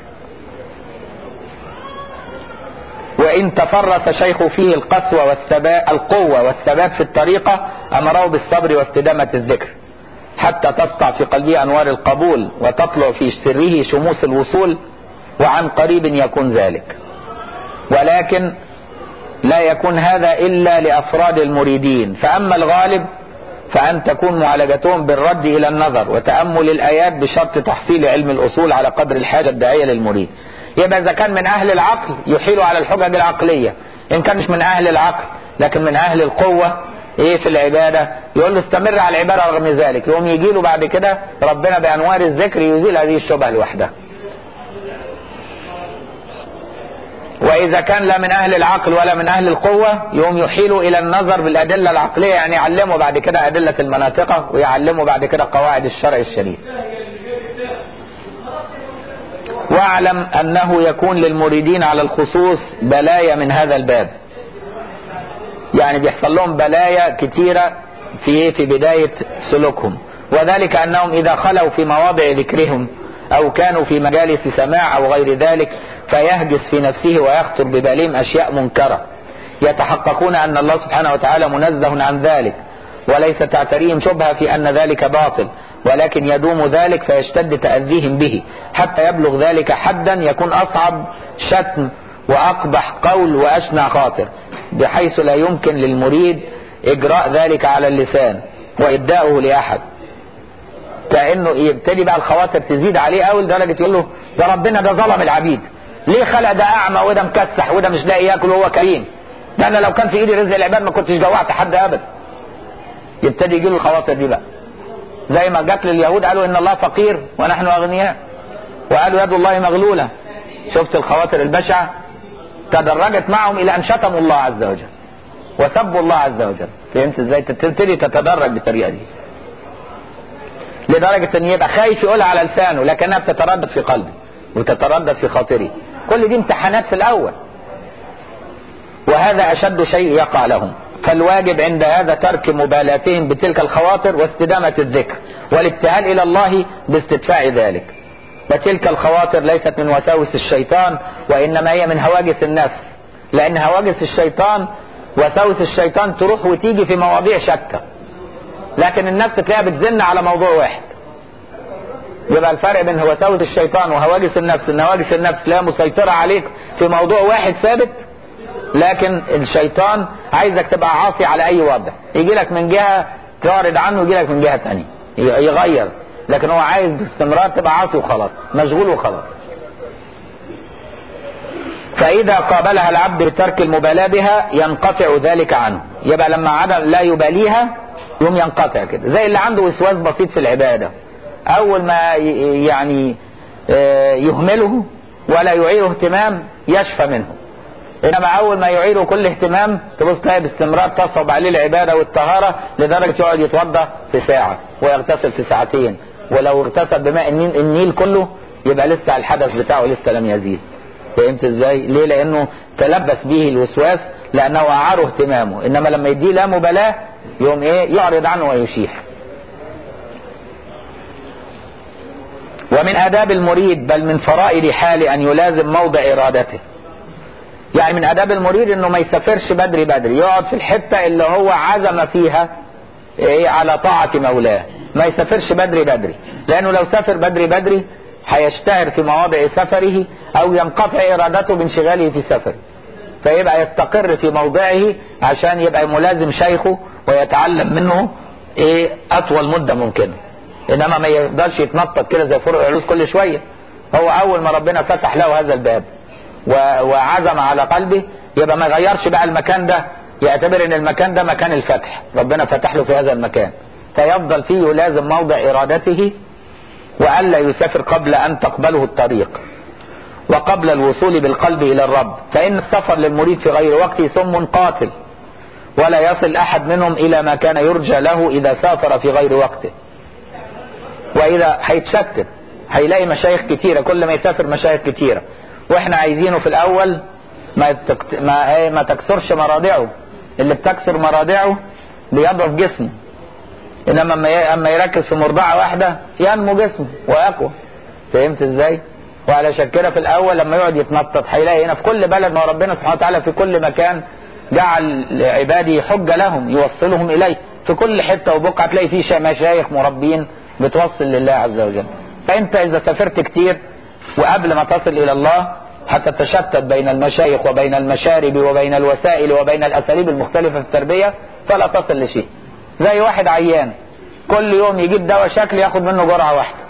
وإن تفرس شيخ فيه القسوة والثبات القوة والثبات في الطريقة أمره بالصبر واستدامة الذكر حتى تسطع في قلبه أنوار القبول وتطلع في سره شموس الوصول وعن قريب يكون ذلك ولكن لا يكون هذا إلا لأفراد المريدين فأما الغالب فأن تكون معالجتهم بالرد إلى النظر وتأمل الآيات بشرط تحصيل علم الأصول على قدر الحاجة الداعية للمريد يبقى إذا كان من أهل العقل يحيل على الحجج العقلية إن كان مش من أهل العقل لكن من أهل القوة إيه في العبادة يقول له استمر على العبادة رغم ذلك يقوم يجي له بعد كده ربنا بأنوار الذكر يزيل هذه الشبهة لوحدها وإذا كان لا من أهل العقل ولا من أهل القوة يقوم يحيل إلى النظر بالأدلة العقلية يعني يعلمه بعد كده أدلة المناطق ويعلمه بعد كده قواعد الشرع الشريف واعلم أنه يكون للمريدين على الخصوص بلايا من هذا الباب يعني بيحصل لهم بلايا كتيرة في في بداية سلوكهم وذلك أنهم إذا خلوا في مواضع ذكرهم أو كانوا في مجالس سماع أو غير ذلك فيهجس في نفسه ويخطر ببالهم أشياء منكرة يتحققون أن الله سبحانه وتعالى منزه عن ذلك وليس تعتريهم شبهة في أن ذلك باطل ولكن يدوم ذلك فيشتد تأذيهم به حتى يبلغ ذلك حدا يكون أصعب شتم وأقبح قول وأشنع خاطر بحيث لا يمكن للمريد إجراء ذلك على اللسان وإبداؤه لأحد كأنه يبتدي بقى الخواطر تزيد عليه قوي لدرجة يقول له ده ربنا ده ظلم العبيد ليه خلق ده أعمى وده مكسح وده مش لاقي ياكل وهو كريم ده أنا لو كان في إيدي رزق العباد ما كنتش جوعت حد أبدا يبتدي يجي له الخواطر دي بقى زي ما جت لليهود قالوا إن الله فقير ونحن أغنياء وقالوا يد الله مغلولة شفت الخواطر البشعة تدرجت معهم إلى أن شتموا الله عز وجل وسبوا الله عز وجل فهمت ازاي تبتدي تتدرج بالطريقة دي لدرجة ان يبقى خايف يقولها على لسانه لكنها بتتردد في قلبه وتتردد في خاطره كل دي امتحانات في الاول وهذا اشد شيء يقع لهم فالواجب عند هذا ترك مبالاتهم بتلك الخواطر واستدامة الذكر والابتهال الى الله باستدفاع ذلك وتلك الخواطر ليست من وساوس الشيطان وانما هي من هواجس النفس لان هواجس الشيطان وسوس الشيطان تروح وتيجي في مواضيع شتى لكن النفس تلاقيها بتزن على موضوع واحد يبقى الفرق بين وساوس الشيطان وهواجس النفس ان هواجس النفس تلاقيها مسيطرة عليك في موضوع واحد ثابت لكن الشيطان عايزك تبقى عاصي على اي وضع يجي لك من جهة تعرض عنه يجي لك من جهة تانية يغير لكن هو عايز باستمرار تبقى عاصي وخلاص مشغول وخلاص فإذا قابلها العبد بترك المبالاة بها ينقطع ذلك عنه يبقى لما عدم لا يباليها يوم ينقطع كده زي اللي عنده وسواس بسيط في العبادة أول ما يعني يهمله ولا يعيره اهتمام يشفى منه انما اول ما يعيره كل اهتمام تبص تلاقي باستمرار تصعب عليه العباده والطهاره لدرجه يقعد يتوضا في ساعه ويغتسل في ساعتين ولو اغتسل بماء النيل, النيل كله يبقى لسه الحدث بتاعه لسه لم يزيد فهمت ازاي ليه لانه تلبس به الوسواس لانه اعاره اهتمامه انما لما يديه لا مبالاه يوم ايه يعرض عنه ويشيح ومن آداب المريد بل من فرائض حال أن يلازم موضع إرادته يعني من آداب المريد أنه ما يسافرش بدري بدري يقعد في الحتة اللي هو عزم فيها إيه على طاعة مولاه ما يسافرش بدري بدري لأنه لو سافر بدري بدري هيشتهر في مواضع سفره أو ينقطع إرادته بانشغاله في سفره فيبقى يستقر في موضعه عشان يبقى ملازم شيخه ويتعلم منه ايه اطول مده ممكنه انما ما يقدرش يتنطط كده زي فرع العلوس كل شويه هو اول ما ربنا فتح له هذا الباب وعزم على قلبه يبقى ما يغيرش بقى المكان ده يعتبر ان المكان ده مكان الفتح ربنا فتح له في هذا المكان فيفضل فيه يلازم موضع ارادته والا يسافر قبل ان تقبله الطريق وقبل الوصول بالقلب الى الرب فان السفر للمريد في غير وقته سم قاتل ولا يصل احد منهم الى ما كان يرجى له اذا سافر في غير وقته واذا هيتشتت هيلاقي مشايخ كتيرة كل ما يسافر مشايخ كتيرة واحنا عايزينه في الاول ما تكت... ما ايه ما تكسرش مراضعه اللي بتكسر مراضعه بيضعف جسمه انما اما ي... اما يركز في مرضعه واحده ينمو جسمه ويقوى فهمت ازاي وعلشان كده في الاول لما يقعد يتنطط هيلاقي هنا في كل بلد ما ربنا سبحانه وتعالى في كل مكان جعل عباده حجه لهم يوصلهم اليه في كل حته وبقعه تلاقي فيه مشايخ مربين بتوصل لله عز وجل فانت اذا سافرت كتير وقبل ما تصل الى الله هتتشتت بين المشايخ وبين المشارب وبين الوسائل وبين الاساليب المختلفه في التربيه فلا تصل لشيء زي واحد عيان كل يوم يجيب دواء شكل ياخد منه جرعه واحده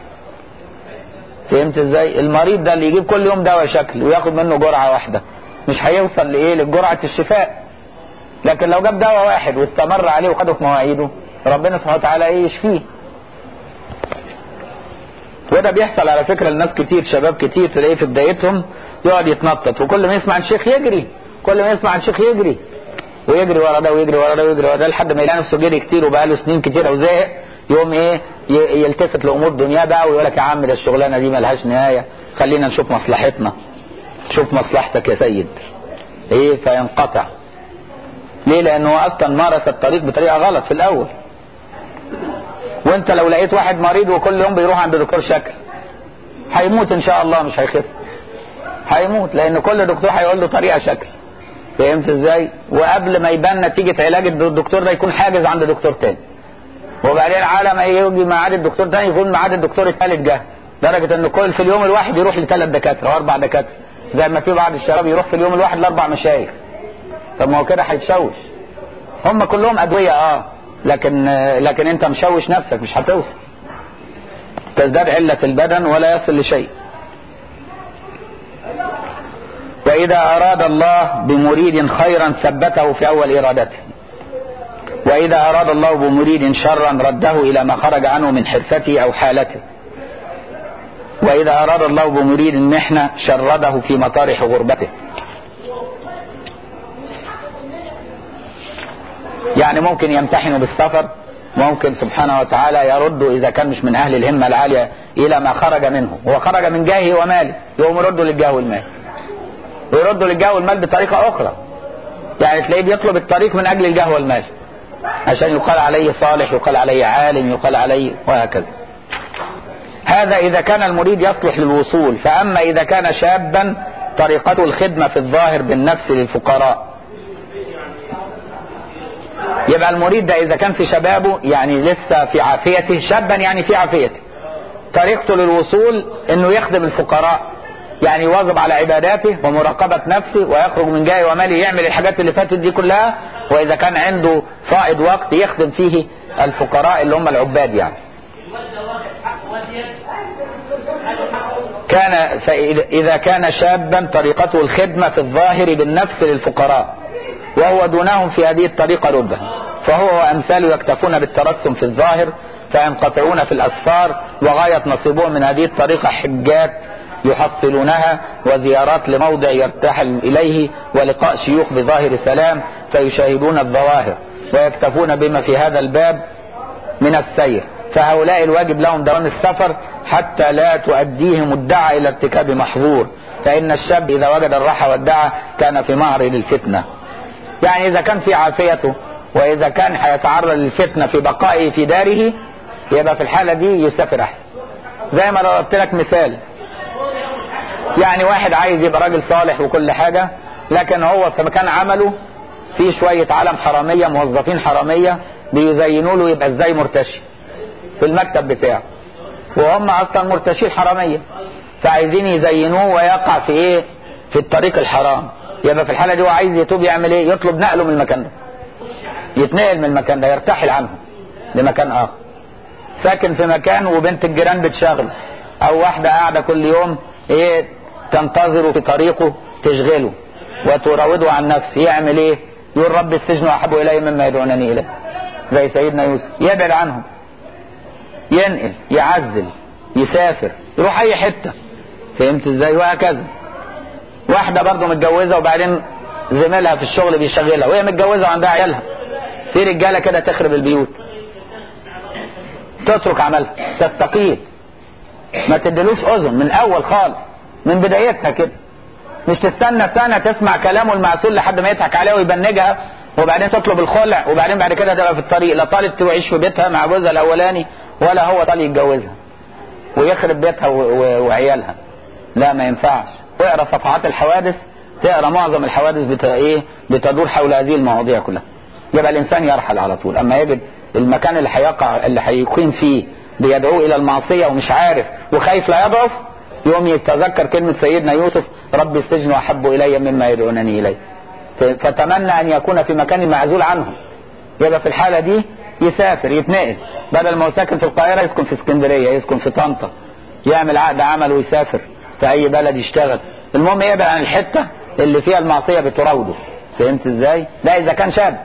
فهمت ازاي المريض ده اللي يجيب كل يوم دواء شكل وياخد منه جرعه واحده مش هيوصل لايه لجرعه الشفاء لكن لو جاب دواء واحد واستمر عليه وخده في مواعيده ربنا سبحانه وتعالى ايه يشفيه وده بيحصل على فكره لناس كتير شباب كتير تلاقيه في بدايتهم يقعد يتنطط وكل ما يسمع عن شيخ يجري كل ما يسمع عن شيخ يجري ويجري ورا ده ويجري ورا ده ويجري ورا ده لحد ما يلاقي نفسه جري كتير وبقاله سنين كتير وزهق يقوم ايه يلتفت لامور دنيا بقى ويقول لك يا عم ده الشغلانه دي ملهاش نهايه خلينا نشوف مصلحتنا شوف مصلحتك يا سيد ايه فينقطع ليه لانه اصلا مارس الطريق بطريقه غلط في الاول وانت لو لقيت واحد مريض وكل يوم بيروح عند دكتور شكل هيموت ان شاء الله مش هيخف هيموت لان كل دكتور هيقول له طريقه شكل فهمت ازاي وقبل ما يبان نتيجه علاج الدكتور ده يكون حاجز عند دكتور تاني وبعدين على ما يجي ميعاد الدكتور تاني يكون ميعاد الدكتور الثالث جه درجه ان كل في اليوم الواحد يروح لثلاث دكاتره واربع دكاتره زي ما في بعض الشباب يروح في اليوم الواحد لاربع مشايخ طب ما هو كده هيتشوش هم كلهم ادويه اه لكن لكن انت مشوش نفسك مش هتوصل تزداد علة البدن ولا يصل لشيء وإذا أراد الله بمريد خيرا ثبته في أول إرادته وإذا أراد الله بمريد شرا رده إلى ما خرج عنه من حرفته أو حالته وإذا أراد الله بمريد محنة شرده في مطارح غربته يعني ممكن يمتحنوا بالسفر ممكن سبحانه وتعالى يرد إذا كان مش من أهل الهمة العالية إلى ما خرج منه هو خرج من جاهه وماله يقوم يرده للجاه والمال ويرده للجاه والمال بطريقة أخرى يعني تلاقيه بيطلب الطريق من أجل الجاه والمال عشان يقال عليه صالح يقال عليه عالم يقال عليه وهكذا هذا إذا كان المريد يصلح للوصول فأما إذا كان شابا طريقته الخدمة في الظاهر بالنفس للفقراء يبقى المريد ده اذا كان في شبابه يعني لسه في عافيته شابا يعني في عافيته طريقته للوصول انه يخدم الفقراء يعني يواظب على عباداته ومراقبة نفسه ويخرج من جاي ومالي يعمل الحاجات اللي فاتت دي كلها واذا كان عنده فائض وقت يخدم فيه الفقراء اللي هم العباد يعني كان فإذا كان شابا طريقته الخدمة في الظاهر بالنفس للفقراء وهو دونهم في هذه الطريقة رتبة فهو وأمثاله يكتفون بالترسم في الظاهر فينقطعون في الأسفار وغاية نصيبهم من هذه الطريقة حجات يحصلونها وزيارات لموضع يرتحل إليه ولقاء شيوخ بظاهر سلام فيشاهدون الظواهر ويكتفون بما في هذا الباب من السير فهؤلاء الواجب لهم دوام السفر حتى لا تؤديهم الدعة إلى ارتكاب محظور فإن الشاب إذا وجد الراحة والدعة كان في معرض الفتنة يعني إذا كان في عافيته وإذا كان هيتعرض للفتنة في بقائه في داره يبقى في الحالة دي يسافر أحسن زي ما ضربت لك مثال يعني واحد عايز يبقى راجل صالح وكل حاجة لكن هو في مكان عمله في شوية عالم حرامية موظفين حرامية بيزينوا له يبقى ازاي مرتشي في المكتب بتاعه وهم اصلا مرتشين حرامية فعايزين يزينوه ويقع في ايه في الطريق الحرام يبقى في الحالة دي هو عايز يتوب يعمل ايه يطلب نقله من المكان ده يتنقل من المكان ده يرتحل عنه لمكان اخر ساكن في مكان وبنت الجيران بتشغله او واحدة قاعدة كل يوم ايه تنتظره في طريقه تشغله وتراوده عن نفسه يعمل ايه يقول رب السجن احب الي مما يدعونني اليه زي سيدنا يوسف يبعد عنهم ينقل يعزل يسافر يروح اي حتة فهمت ازاي وهكذا واحدة برضه متجوزة وبعدين زميلها في الشغل بيشغلها وهي متجوزة وعندها عيالها في رجالة كده تخرب البيوت تترك عملها تستقيل ما تدلوش اذن من الاول خالص من بدايتها كده مش تستنى سنة تسمع كلامه المعسول لحد ما يضحك عليها ويبنجها وبعدين تطلب الخلع وبعدين بعد كده تبقى في الطريق لا طالت تعيش في بيتها مع جوزها الاولاني ولا هو طالع يتجوزها ويخرب بيتها وعيالها لا ما ينفعش اقرا صفحات الحوادث تقرا معظم الحوادث بت... ايه بتدور حول هذه المواضيع كلها يبقى الانسان يرحل على طول اما يجد المكان اللي هيقع اللي هيقيم فيه بيدعوه الى المعصيه ومش عارف وخايف لا يضعف يوم يتذكر كلمة سيدنا يوسف رب السجن أحب إلي مما يدعونني إليه فتمنى أن يكون في مكان معزول عنهم يبقى في الحالة دي يسافر يتنقل بدل ما هو ساكن في القاهرة يسكن في اسكندرية يسكن في طنطا يعمل عقد عمل ويسافر في أي بلد يشتغل المهم يبعد عن الحتة اللي فيها المعصية بتراوده فهمت ازاي؟ ده إذا كان شاب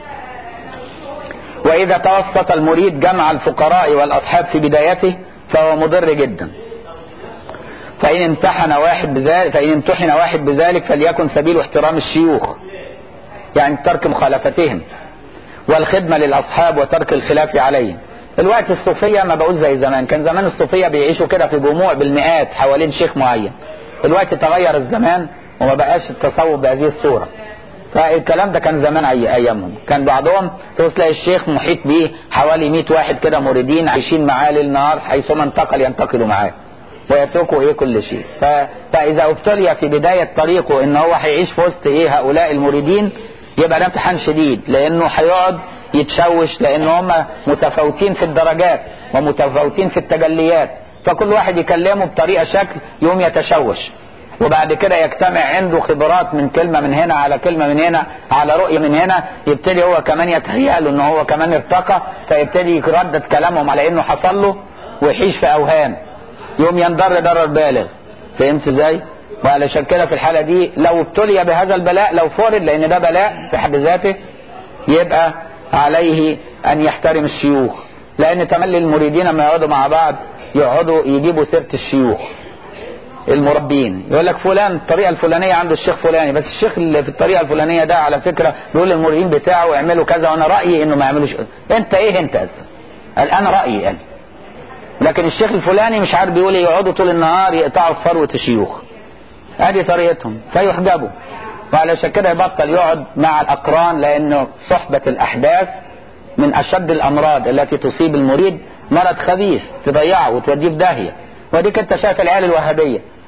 وإذا توسط المريد جمع الفقراء والأصحاب في بدايته فهو مضر جدا فإن امتحن واحد بذلك فإن امتحن واحد بذلك فليكن سبيل احترام الشيوخ يعني ترك مخالفتهم والخدمة للأصحاب وترك الخلاف عليهم الوقت الصوفية ما بقول زي زمان كان زمان الصوفية بيعيشوا كده في جموع بالمئات حوالين شيخ معين الوقت تغير الزمان وما بقاش التصوف بهذه الصورة فالكلام ده كان زمان أي أيامهم كان بعضهم تلاقي الشيخ محيط بيه حوالي 100 واحد كده موردين عايشين معاه ليل نهار حيثما انتقل ينتقلوا معاه ويتركوا ايه كل شيء ف... فاذا ابتلي في بداية طريقه ان هو هيعيش في وسط ايه هؤلاء المريدين يبقى ده امتحان شديد لانه هيقعد يتشوش لان هم متفاوتين في الدرجات ومتفاوتين في التجليات فكل واحد يكلمه بطريقة شكل يوم يتشوش وبعد كده يجتمع عنده خبرات من كلمة من هنا على كلمة من هنا على رؤية من هنا يبتدي هو كمان يتهيأ له ان هو كمان ارتقى فيبتدي يردد كلامهم على انه حصل له ويعيش في اوهام يوم ينضر ضرر بالغ فهمت ازاي وعلشان كده في الحالة دي لو ابتلي بهذا البلاء لو فرض لان ده بلاء في حد ذاته يبقى عليه ان يحترم الشيوخ لان تملي المريدين لما يقعدوا مع بعض يقعدوا يجيبوا سيرة الشيوخ المربين يقول لك فلان الطريقة الفلانية عنده الشيخ فلاني بس الشيخ اللي في الطريقة الفلانية ده على فكرة بيقول للمريدين بتاعه اعملوا كذا وانا رأيي انه ما يعملوش انت ايه انت قال انا رأيي انا لكن الشيخ الفلاني مش عارف بيقول يقعدوا طول النهار يقطعوا في فروة الشيوخ ادي طريقتهم فيحجبوا وعلشان كده يبطل يقعد مع الاقران لانه صحبة الاحداث من اشد الامراض التي تصيب المريد مرض خبيث تضيعه وتوديه في داهية وديك انت شايف العيال الوهابية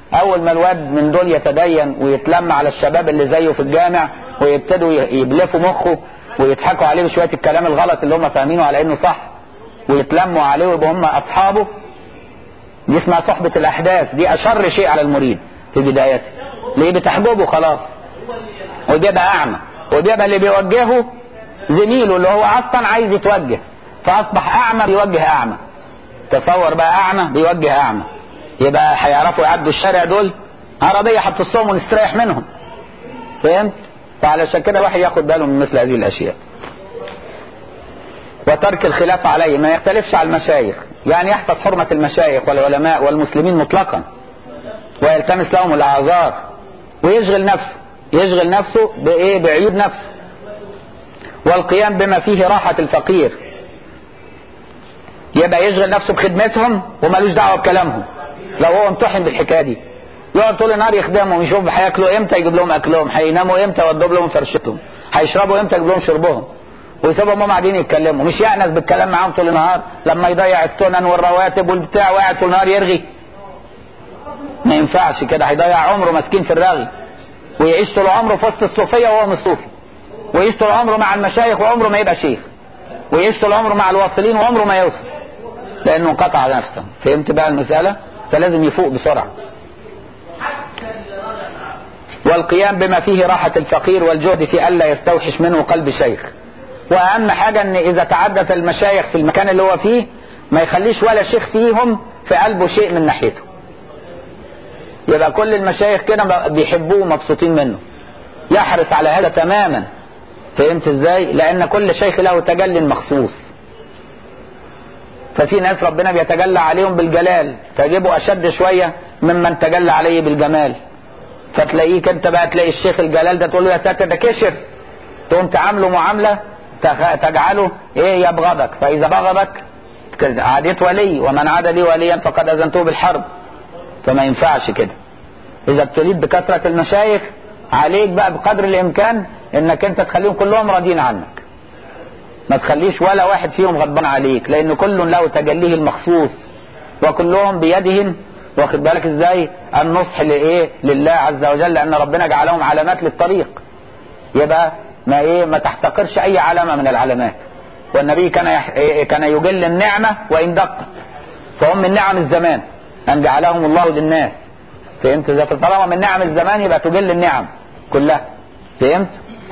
اول ما الواد من دول يتدين ويتلم على الشباب اللي زيه في الجامع ويبتدوا يبلفوا مخه ويضحكوا عليه بشويه الكلام الغلط اللي هم فاهمينه على انه صح ويتلموا عليه ويبقوا هم اصحابه دي اسمها صحبة الاحداث دي اشر شيء على المريد في بدايته ليه بتحجبه خلاص وبيبقى اعمى وبيبقى اللي بيوجهه زميله اللي هو اصلا عايز يتوجه فاصبح اعمى بيوجه اعمى تصور بقى اعمى بيوجه اعمى يبقى هيعرفوا يعدوا الشارع دول عربية هتصهم ونستريح منهم فهمت فعلشان كده الواحد ياخد باله من مثل هذه الاشياء وترك الخلاف عليه ما يختلفش على المشايخ يعني يحفظ حرمة المشايخ والعلماء والمسلمين مطلقا ويلتمس لهم الاعذار ويشغل نفسه يشغل نفسه بايه بعيوب نفسه والقيام بما فيه راحة الفقير يبقى يشغل نفسه بخدمتهم ومالوش دعوه بكلامهم لو هو امتحن بالحكايه دي يقعد طول النهار يخدمهم يشوف هياكلوا امتى يجيب لهم اكلهم هيناموا امتى يوضب لهم فرشتهم هيشربوا امتى يجيب لهم شربهم ويسيبهم هم قاعدين يتكلموا مش يأنس بالكلام معاهم طول النهار لما يضيع السنن والرواتب والبتاع وقاعد طول النهار يرغي ما ينفعش كده هيضيع عمره مسكين في الرغي ويعيش طول عمره في وسط الصوفيه وهو مش صوفي ويعيش طول عمره مع المشايخ وعمره ما يبقى شيخ ويعيش طول عمره مع الواصلين وعمره ما يوصل لانه انقطع نفسه فهمت بقى المسألة فلازم يفوق بسرعة والقيام بما فيه راحة الفقير والجهد في ألا يستوحش منه قلب شيخ وأهم حاجة أن إذا تعدت المشايخ في المكان اللي هو فيه ما يخليش ولا شيخ فيهم في قلبه شيء من ناحيته يبقى كل المشايخ كده بيحبوه ومبسوطين منه يحرص على هذا تماما فهمت ازاي لان كل شيخ له تجل مخصوص ففي ناس ربنا بيتجلى عليهم بالجلال تجيبه اشد شويه ممن تجلى عليه بالجمال فتلاقيك انت بقى تلاقي الشيخ الجلال ده تقول له يا ساتر ده كشر تقوم تعامله معامله تجعله ايه يبغضك فاذا بغضك عاديت ولي ومن عاد لي وليا فقد اذنته بالحرب فما ينفعش كده اذا ابتليت بكثره المشايخ عليك بقى بقدر الامكان انك انت تخليهم كلهم راضيين عنك ما تخليش ولا واحد فيهم غضبان عليك لان كل له تجليه المخصوص وكلهم بيدهم واخد بالك ازاي النصح لايه لله عز وجل لان ربنا جعلهم علامات للطريق يبقى ما ايه ما تحتقرش اي علامه من العلامات والنبي كان يح... إيه كان يجل النعمه وان دقت فهم من نعم الزمان ان جعلهم الله للناس فهمت ازاي طالما من نعم الزمان يبقى تجل النعم كلها فهمت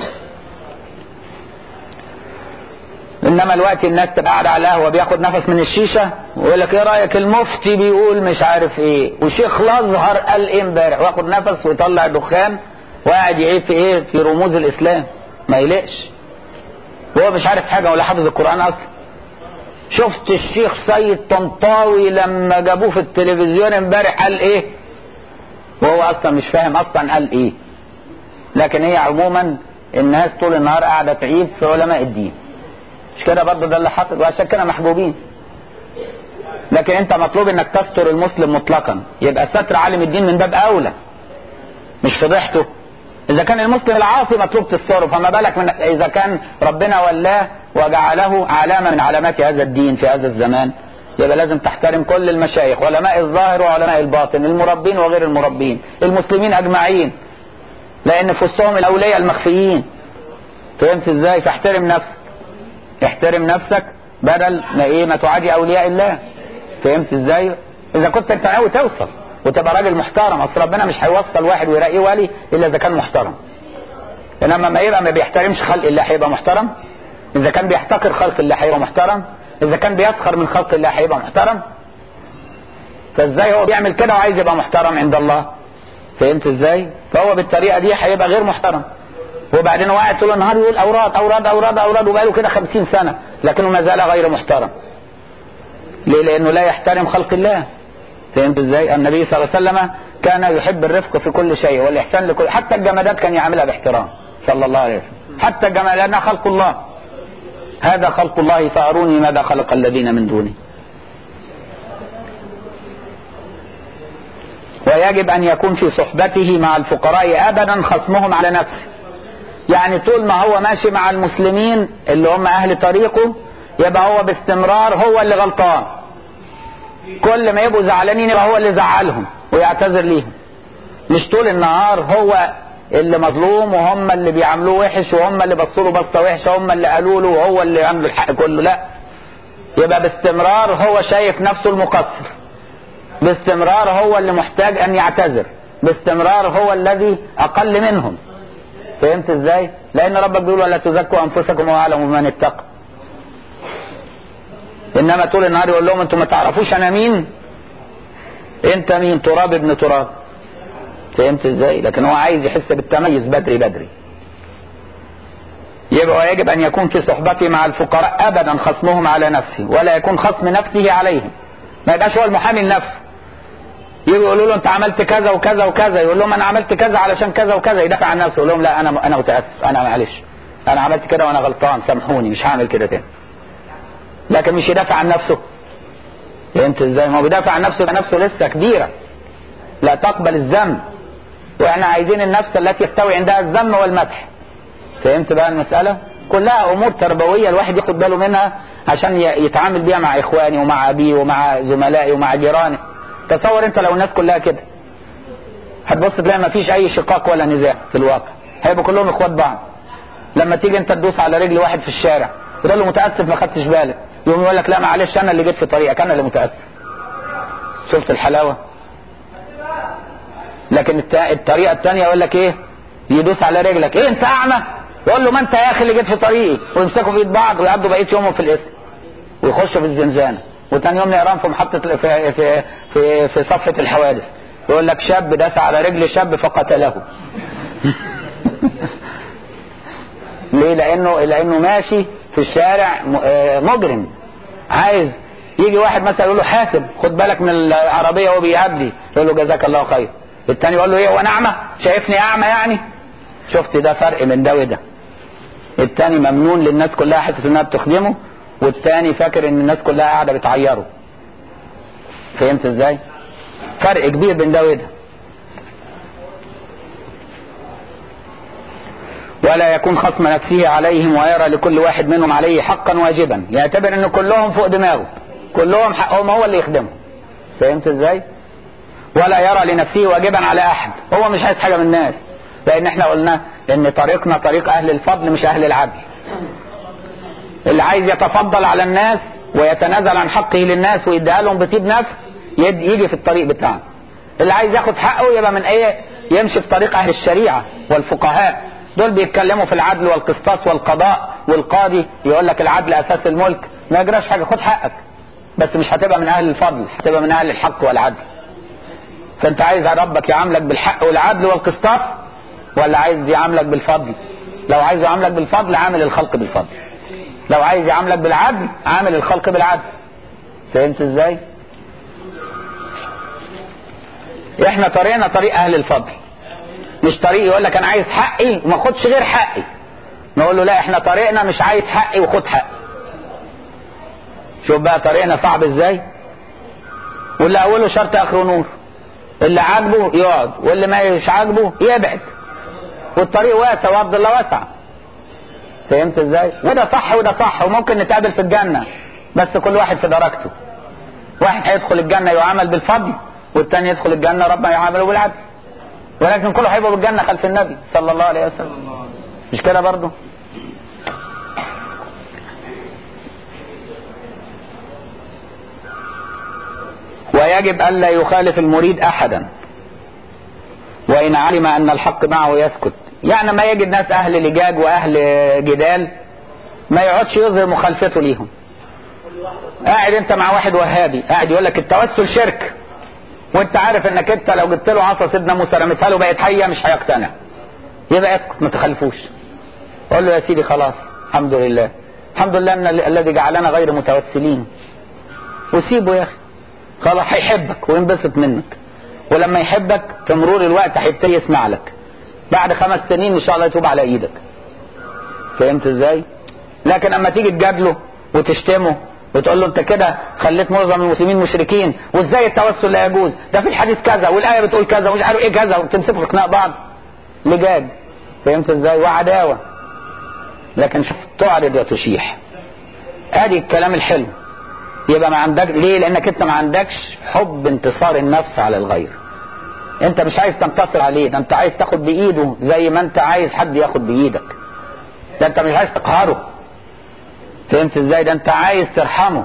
انما الوقت الناس تبقى قاعده على القهوه بياخد نفس من الشيشه ويقول لك ايه رايك المفتي بيقول مش عارف ايه وشيخ الازهر قال ايه امبارح واخد نفس ويطلع دخان وقاعد يعيد في ايه في رموز الاسلام ما يلقش وهو مش عارف حاجه ولا حافظ القران اصلا شفت الشيخ سيد طنطاوي لما جابوه في التلفزيون امبارح قال ايه وهو اصلا مش فاهم اصلا قال ايه لكن هي عموما الناس طول النهار قاعده تعيب في علماء الدين مش كده برضه ده اللي حصل وعشان كده محبوبين لكن انت مطلوب انك تستر المسلم مطلقا يبقى ستر عالم الدين من باب اولى مش فضيحته اذا كان المسلم العاصي مطلوب تستره فما بالك من اذا كان ربنا ولاه وجعله علامه من علامات هذا الدين في هذا الزمان يبقى لازم تحترم كل المشايخ علماء الظاهر وعلماء الباطن المربين وغير المربين المسلمين اجمعين لان في وسطهم الاولياء المخفيين فهمت ازاي فاحترم نفسك احترم نفسك بدل ما ايه ما تعادي اولياء الله فهمت ازاي اذا كنت انت ناوي توصل وتبقى راجل محترم اصل ربنا مش هيوصل واحد ويلاقيه ولي الا اذا كان محترم انما ما يبقى ما بيحترمش خلق الله هيبقى محترم اذا كان بيحتقر خلق الله هيبقى محترم اذا كان بيسخر من خلق الله هيبقى محترم فازاي هو بيعمل كده وعايز يبقى محترم عند الله فهمت ازاي فهو بالطريقه دي هيبقى غير محترم وبعدين هو قاعد طول النهار يقول اوراد اوراد اوراد اوراد وبقاله كده خمسين سنه لكنه ما زال غير محترم ليه لانه لا يحترم خلق الله فهمت ازاي النبي صلى الله عليه وسلم كان يحب الرفق في كل شيء والاحسان لكل حتى الجمادات كان يعملها باحترام صلى الله عليه وسلم حتى الجماد لانها خلق الله هذا خلق الله فاروني ماذا خلق الذين من دونه ويجب ان يكون في صحبته مع الفقراء ابدا خصمهم على نفسه يعني طول ما هو ماشي مع المسلمين اللي هم اهل طريقه يبقى هو باستمرار هو اللي غلطان كل ما يبقوا زعلانين يبقى هو اللي زعلهم ويعتذر ليهم مش طول النهار هو اللي مظلوم وهم اللي بيعاملوه وحش وهم اللي بصوا له بصه وحشه هم اللي قالوا له وهو اللي عنده الحق كله لا يبقى باستمرار هو شايف نفسه المقصر باستمرار هو اللي محتاج ان يعتذر باستمرار هو الذي اقل منهم فهمت ازاي لان ربك بيقول ولا تزكوا انفسكم واعلموا بمن اتقى انما طول النهار يقول لهم انتوا ما تعرفوش انا مين انت مين تراب ابن تراب فهمت ازاي لكن هو عايز يحس بالتميز بدري بدري يبقى يجب ان يكون في صحبته مع الفقراء ابدا خصمهم على نفسه ولا يكون خصم نفسه عليهم ما يبقاش هو المحامي لنفسه يجوا يقولوا له انت عملت كذا وكذا وكذا يقول لهم انا عملت كذا علشان كذا وكذا يدافع عن نفسه يقول لهم لا انا انا متاسف انا معلش انا عملت كده وانا غلطان سامحوني مش هعمل كده تاني لكن مش يدافع عن نفسه فهمت ازاي ما هو بيدافع عن نفسه يبقى نفسه لسه كبيره لا تقبل الذم واحنا عايزين النفس التي يستوي عندها الذم والمدح فهمت بقى المسألة كلها امور تربوية الواحد ياخد باله منها عشان يتعامل بيها مع اخواني ومع ابيه ومع زملائي ومع جيراني تصور انت لو الناس كلها كده هتبص تلاقي ما فيش اي شقاق ولا نزاع في الواقع هيبقوا كلهم اخوات بعض لما تيجي انت تدوس على رجل واحد في الشارع تقول له متاسف ما خدتش بالك يقوم يقول لك لا معلش انا اللي جيت في طريقك انا اللي متاسف شفت الحلاوه لكن الطريقه الثانيه يقول لك ايه يدوس على رجلك ايه انت اعمى يقول له ما انت يا اخي اللي جيت في طريقي ويمسكوا في ايد بعض ويقعدوا بقيه يومهم في الاسم ويخشوا في الزنزانه وتاني يوم نقراهم في محطه في في في, في صفه الحوادث يقول لك شاب داس على رجل شاب فقتله ليه لانه لانه ماشي في الشارع مجرم عايز يجي واحد مثلا يقول له حاسب خد بالك من العربيه وهو بيعدي يقول له جزاك الله خير التاني يقول له ايه وانا اعمى شايفني اعمى يعني شفت ده فرق من ده وده التاني ممنون للناس كلها حاسس انها بتخدمه والتاني فاكر ان الناس كلها قاعده بتعيره فهمت ازاي فرق كبير بين ده وده ولا يكون خصم نفسه عليهم ويرى لكل واحد منهم عليه حقا واجبا يعتبر ان كلهم فوق دماغه كلهم حقهم هو اللي يخدمه فهمت ازاي ولا يرى لنفسه واجبا على احد هو مش عايز حاجه من الناس لان احنا قلنا ان طريقنا طريق اهل الفضل مش اهل العدل اللي عايز يتفضل على الناس ويتنازل عن حقه للناس ويديها لهم بطيب نفس يجي في الطريق بتاعه اللي عايز ياخد حقه يبقى من ايه يمشي في طريق اهل الشريعه والفقهاء دول بيتكلموا في العدل والقسطاس والقضاء والقاضي يقول لك العدل اساس الملك ما يجراش حاجه خد حقك بس مش هتبقى من اهل الفضل هتبقى من اهل الحق والعدل فانت عايز ربك يعاملك بالحق والعدل والقسطاس ولا عايز يعاملك بالفضل لو عايز يعاملك بالفضل عامل الخلق بالفضل لو عايز يعاملك بالعدل عامل الخلق بالعدل فهمت ازاي احنا طريقنا طريق اهل الفضل مش طريق يقول لك انا عايز حقي وما اخدش غير حقي نقول له لا احنا طريقنا مش عايز حقي وخد حقي شوف بقى طريقنا صعب ازاي واللي اوله شرط اخره نور اللي عاجبه يقعد واللي ما مش عاجبه يبعد والطريق واسع وعبد الله واسع فهمت ازاي وده صح وده صح وممكن نتقابل في الجنة بس كل واحد في درجته واحد هيدخل الجنة يعامل بالفضل والتاني يدخل الجنة ربنا يعامله بالعدل ولكن كله هيبقى بالجنة خلف النبي صلى الله عليه وسلم مش كده برضه ويجب ألا يخالف المريد أحدا وإن علم أن الحق معه يسكت يعني ما يجد ناس أهل لجاج وأهل جدال ما يقعدش يظهر مخالفته ليهم قاعد انت مع واحد وهابي قاعد يقول لك التوسل شرك وانت عارف انك انت لو جبت له عصا سيدنا موسى رميتها له بقت حيه مش هيقتنع يبقى اسكت ما تخالفوش قول له يا سيدي خلاص الحمد لله الحمد لله ان الذي جعلنا غير متوسلين وسيبه يا اخي خلاص هيحبك وينبسط منك ولما يحبك في مرور الوقت هيبتدي يسمع لك بعد خمس سنين ان شاء الله يتوب على ايدك فهمت ازاي لكن اما تيجي تجادله وتشتمه وتقول له انت كده خليت معظم المسلمين مشركين وازاي التوسل لا يجوز ده في الحديث كذا والايه بتقول كذا ومش عارف ايه كذا وتمسكوا في خناق بعض لجاج فهمت ازاي وعداوه لكن شوف تعرض وتشيح ادي الكلام الحلو يبقى ما عندك ليه لانك انت ما عندكش حب انتصار النفس على الغير انت مش عايز تنتصر عليه ده انت عايز تاخد بايده زي ما انت عايز حد ياخد بايدك ده انت مش عايز تقهره فهمت ازاي ده انت عايز ترحمه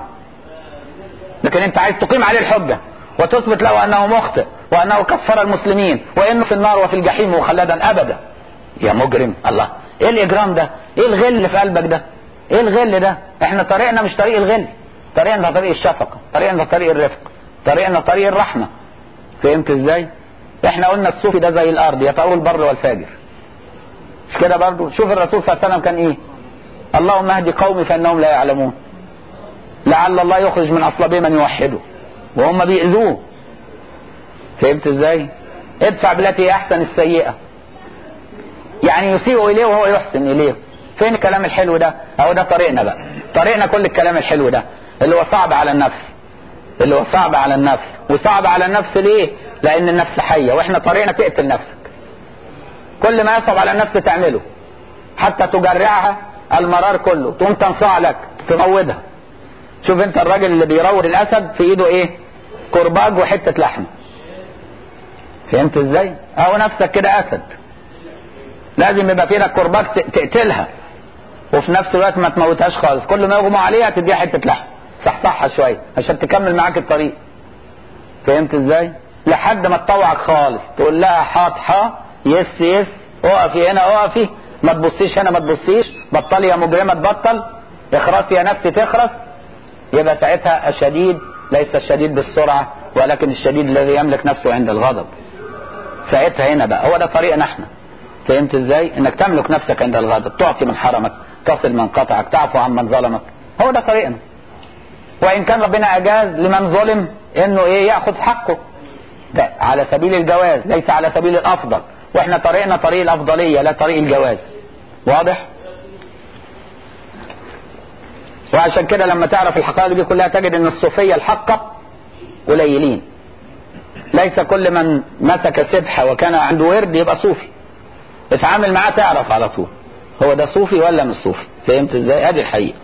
لكن انت عايز تقيم عليه الحجة وتثبت له انه مخطئ وانه كفر المسلمين وانه في النار وفي الجحيم مخلدا ابدا يا مجرم الله ايه الاجرام ده ايه الغل اللي في قلبك ده ايه الغل ده احنا طريقنا مش طريق الغل طريقنا طريق الشفقة طريقنا طريق الرفق طريقنا طريق الرحمة فهمت ازاي احنا قلنا الصوفي ده زي الارض يطول البر والفاجر مش كده برضو شوف الرسول صلى الله عليه وسلم كان ايه اللهم اهدي قومي فانهم لا يعلمون لعل الله يخرج من اصلابهم من يوحده وهم بيأذوه فهمت ازاي ادفع بالتي احسن السيئة يعني يسيء اليه وهو يحسن اليه فين الكلام الحلو ده اهو ده طريقنا بقى طريقنا كل الكلام الحلو ده اللي هو صعب على النفس اللي هو صعب على النفس وصعب على النفس ليه لان النفس حية واحنا طريقنا تقتل نفسك كل ما يصعب على النفس تعمله حتى تجرعها المرار كله تقوم تنصاع لك تموتها شوف انت الراجل اللي بيروض الاسد في ايده ايه كرباج وحتة لحمة فهمت ازاي اهو نفسك كده اسد لازم يبقى في ايدك كرباج تقتلها وفي نفس الوقت ما تموتهاش خالص كل ما يغمى عليها تديها حتة لحم صحصحها شوية عشان تكمل معاك الطريق فهمت ازاي لحد ما تطوعك خالص تقول لها حاط حا يس يس اقفي هنا اقفي ما تبصيش هنا ما تبصيش بطلي يا مجرمة تبطل اخرسي يا نفسي تخرس يبقى ساعتها الشديد ليس الشديد بالسرعة ولكن الشديد الذي يملك نفسه عند الغضب ساعتها هنا بقى هو ده طريقنا احنا فهمت ازاي انك تملك نفسك عند الغضب تعطي من حرمك تصل من قطعك تعفو عن من ظلمك هو ده طريقنا وان كان ربنا اجاز لمن ظلم انه ايه ياخذ حقه ده على سبيل الجواز ليس على سبيل الافضل واحنا طريقنا طريق الافضليه لا طريق الجواز واضح وعشان كده لما تعرف الحقائق دي كلها تجد ان الصوفيه الحقه قليلين ليس كل من مسك سبحه وكان عنده ورد يبقى صوفي اتعامل معاه تعرف على طول هو ده صوفي ولا مش صوفي فهمت ازاي ادي الحقيقه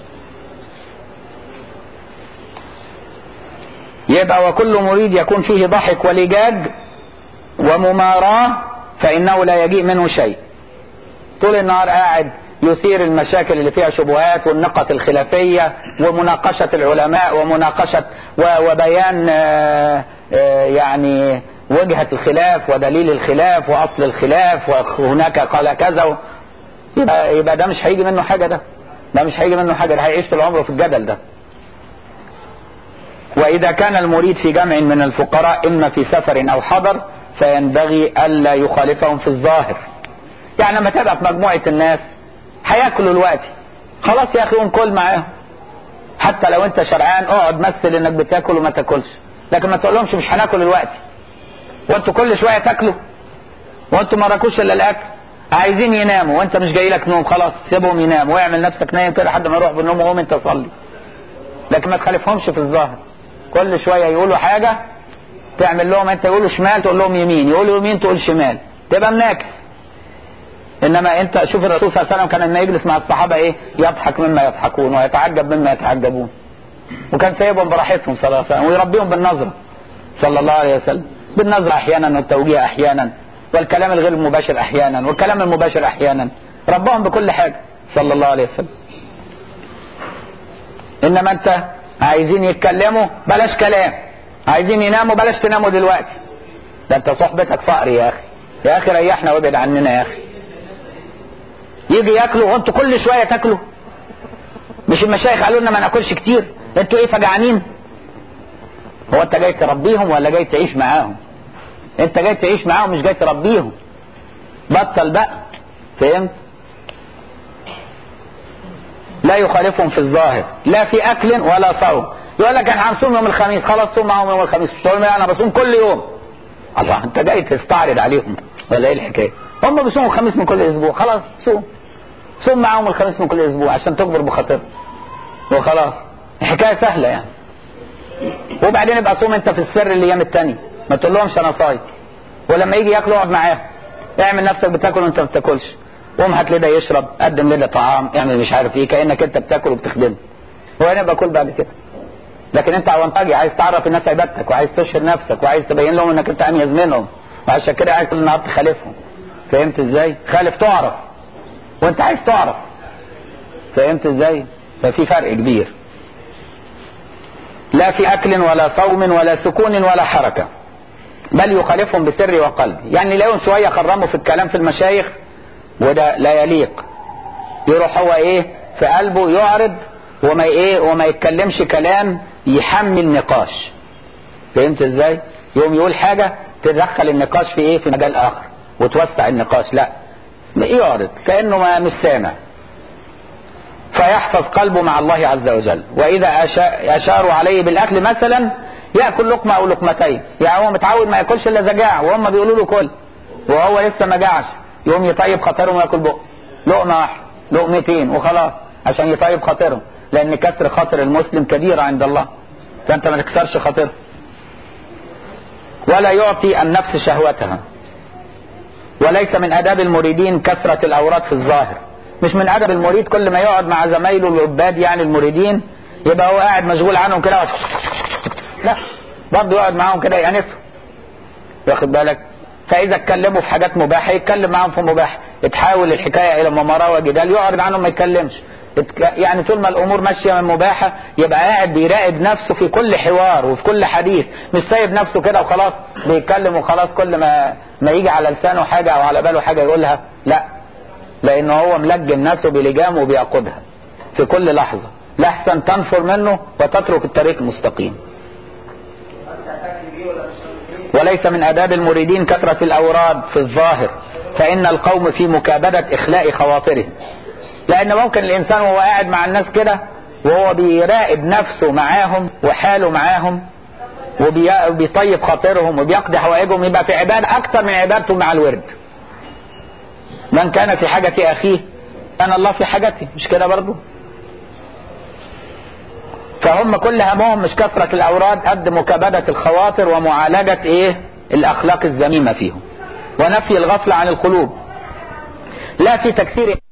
يبقى وكل مريد يكون فيه ضحك ولجاج ومماراة فإنه لا يجيء منه شيء طول النهار قاعد يثير المشاكل اللي فيها شبهات والنقط الخلافية ومناقشة العلماء ومناقشة وبيان يعني وجهة الخلاف ودليل الخلاف وأصل الخلاف وهناك قال كذا يبقى, يبقى ده مش هيجي منه حاجة ده ده مش هيجي منه حاجة ده هيعيش طول عمره في الجدل ده وإذا كان المريد في جمع من الفقراء إما في سفر أو حضر فينبغي ألا يخالفهم في الظاهر يعني لما تبقى في مجموعة الناس هياكلوا الوقت خلاص يا أخي قوم كل معاهم حتى لو أنت شرعان اقعد مثل إنك بتاكل وما تاكلش لكن ما تقولهمش مش هناكل الوقت وانتوا كل شوية تاكلوا وانتوا ما راكوش إلا الأكل عايزين يناموا وانت مش جاي لك نوم خلاص سيبهم يناموا واعمل نفسك نايم كده لحد ما يروح بالنوم وقوم انت صلي لكن ما تخالفهمش في الظاهر كل شوية يقولوا حاجة تعمل لهم انت يقولوا شمال تقول لهم يمين يقولوا يمين تقول شمال تبقى مناكس انما انت شوف الرسول صلى الله عليه وسلم كان لما يجلس مع الصحابة ايه يضحك مما يضحكون ويتعجب مما يتعجبون وكان سايبهم براحتهم صلى الله عليه وسلم ويربيهم بالنظرة صلى الله عليه وسلم بالنظرة احيانا والتوجيه احيانا والكلام الغير المباشر احيانا والكلام المباشر احيانا ربهم بكل حاجة صلى الله عليه وسلم انما انت عايزين يتكلموا بلاش كلام عايزين يناموا بلاش تناموا دلوقتي ده انت صحبتك فقر يا اخي يا اخي ريحنا وابعد عننا يا اخي يجي ياكلوا وانتوا كل شويه تاكلوا مش المشايخ قالوا لنا ما ناكلش كتير انتوا ايه فجعانين هو انت جاي تربيهم ولا جاي تعيش معاهم انت جاي تعيش معاهم مش جاي تربيهم بطل بقى فهمت لا يخالفهم في الظاهر لا في اكل ولا صوم يقول لك احنا هنصوم يوم الخميس خلاص صوم معاهم يوم الخميس مش تقول انا بصوم كل يوم الله انت جاي تستعرض عليهم ولا ايه الحكايه هم بيصوموا الخميس من كل اسبوع خلاص صوم صوم معاهم الخميس من كل اسبوع عشان تكبر بخاطرهم وخلاص الحكايه سهله يعني وبعدين ابقى صوم انت في السر الايام التانية ما تقول لهمش انا صايم ولما يجي ياكلوا اقعد معاهم اعمل نفسك بتاكل وانت ما بتاكلش قوم هات لي ده يشرب قدم لي ده طعام اعمل مش عارف ايه كانك انت بتاكل وبتخدمه وانا باكل بعد كده لكن انت اونطاجي عايز تعرف الناس عبادتك وعايز تشهر نفسك وعايز تبين لهم انك انت اميز منهم وعشان كده قاعد كل النهار تخالفهم فهمت ازاي خالف تعرف وانت عايز تعرف فهمت ازاي ففي فرق كبير لا في اكل ولا صوم ولا سكون ولا حركه بل يخالفهم بسر وقلب يعني لهم شويه خرموا في الكلام في المشايخ وده لا يليق يروح هو ايه في قلبه يعرض وما ايه وما يتكلمش كلام يحمل نقاش فهمت ازاي يوم يقول حاجة تدخل النقاش في ايه في مجال اخر وتوسع النقاش لا يعرض كأنه ما مش سامع فيحفظ قلبه مع الله عز وجل واذا اشاروا عليه بالاكل مثلا ياكل لقمه او لقمتين يعني هو متعود ما ياكلش الا اذا جاع وهم بيقولوا له كل وهو لسه ما جاعش يقوم يطيب خاطرهم وياكل بقه لقمه واحده لقمتين وخلاص عشان يطيب خاطرهم لان كسر خاطر المسلم كبير عند الله فانت ما تكسرش خاطره ولا يعطي النفس شهوتها وليس من اداب المريدين كثرة الاوراد في الظاهر مش من ادب المريد كل ما يقعد مع زمايله العباد يعني المريدين يبقى هو قاعد مشغول عنهم كده لا برضه يقعد معاهم كده يأنسهم واخد بالك فاذا اتكلموا في حاجات مباحه يتكلم معاهم في مباح تحاول الحكايه الى مماراه وجدال يعرض عنهم ما يتكلمش يعني طول ما الامور ماشيه من مباحه يبقى قاعد بيراقب نفسه في كل حوار وفي كل حديث مش سايب نفسه كده وخلاص بيتكلم وخلاص كل ما ما يجي على لسانه حاجه او على باله حاجه يقولها لا لان هو ملجم نفسه بلجام وبيقودها في كل لحظه لحسن تنفر منه وتترك الطريق المستقيم وليس من آداب المريدين كثرة الأوراد في الظاهر فإن القوم في مكابدة إخلاء خواطره لأن ممكن الإنسان وهو قاعد مع الناس كده وهو بيراقب نفسه معاهم وحاله معاهم وبيطيب خاطرهم وبيقضي حوائجهم يبقى في عبادة أكثر من عبادته مع الورد من كان في حاجة أخيه كان الله في حاجته مش كده برضه فهم كل همهم مش كثرة الأوراد قد مكابدة الخواطر ومعالجة إيه الأخلاق الذميمة فيهم ونفي الغفلة عن القلوب لا في تكثير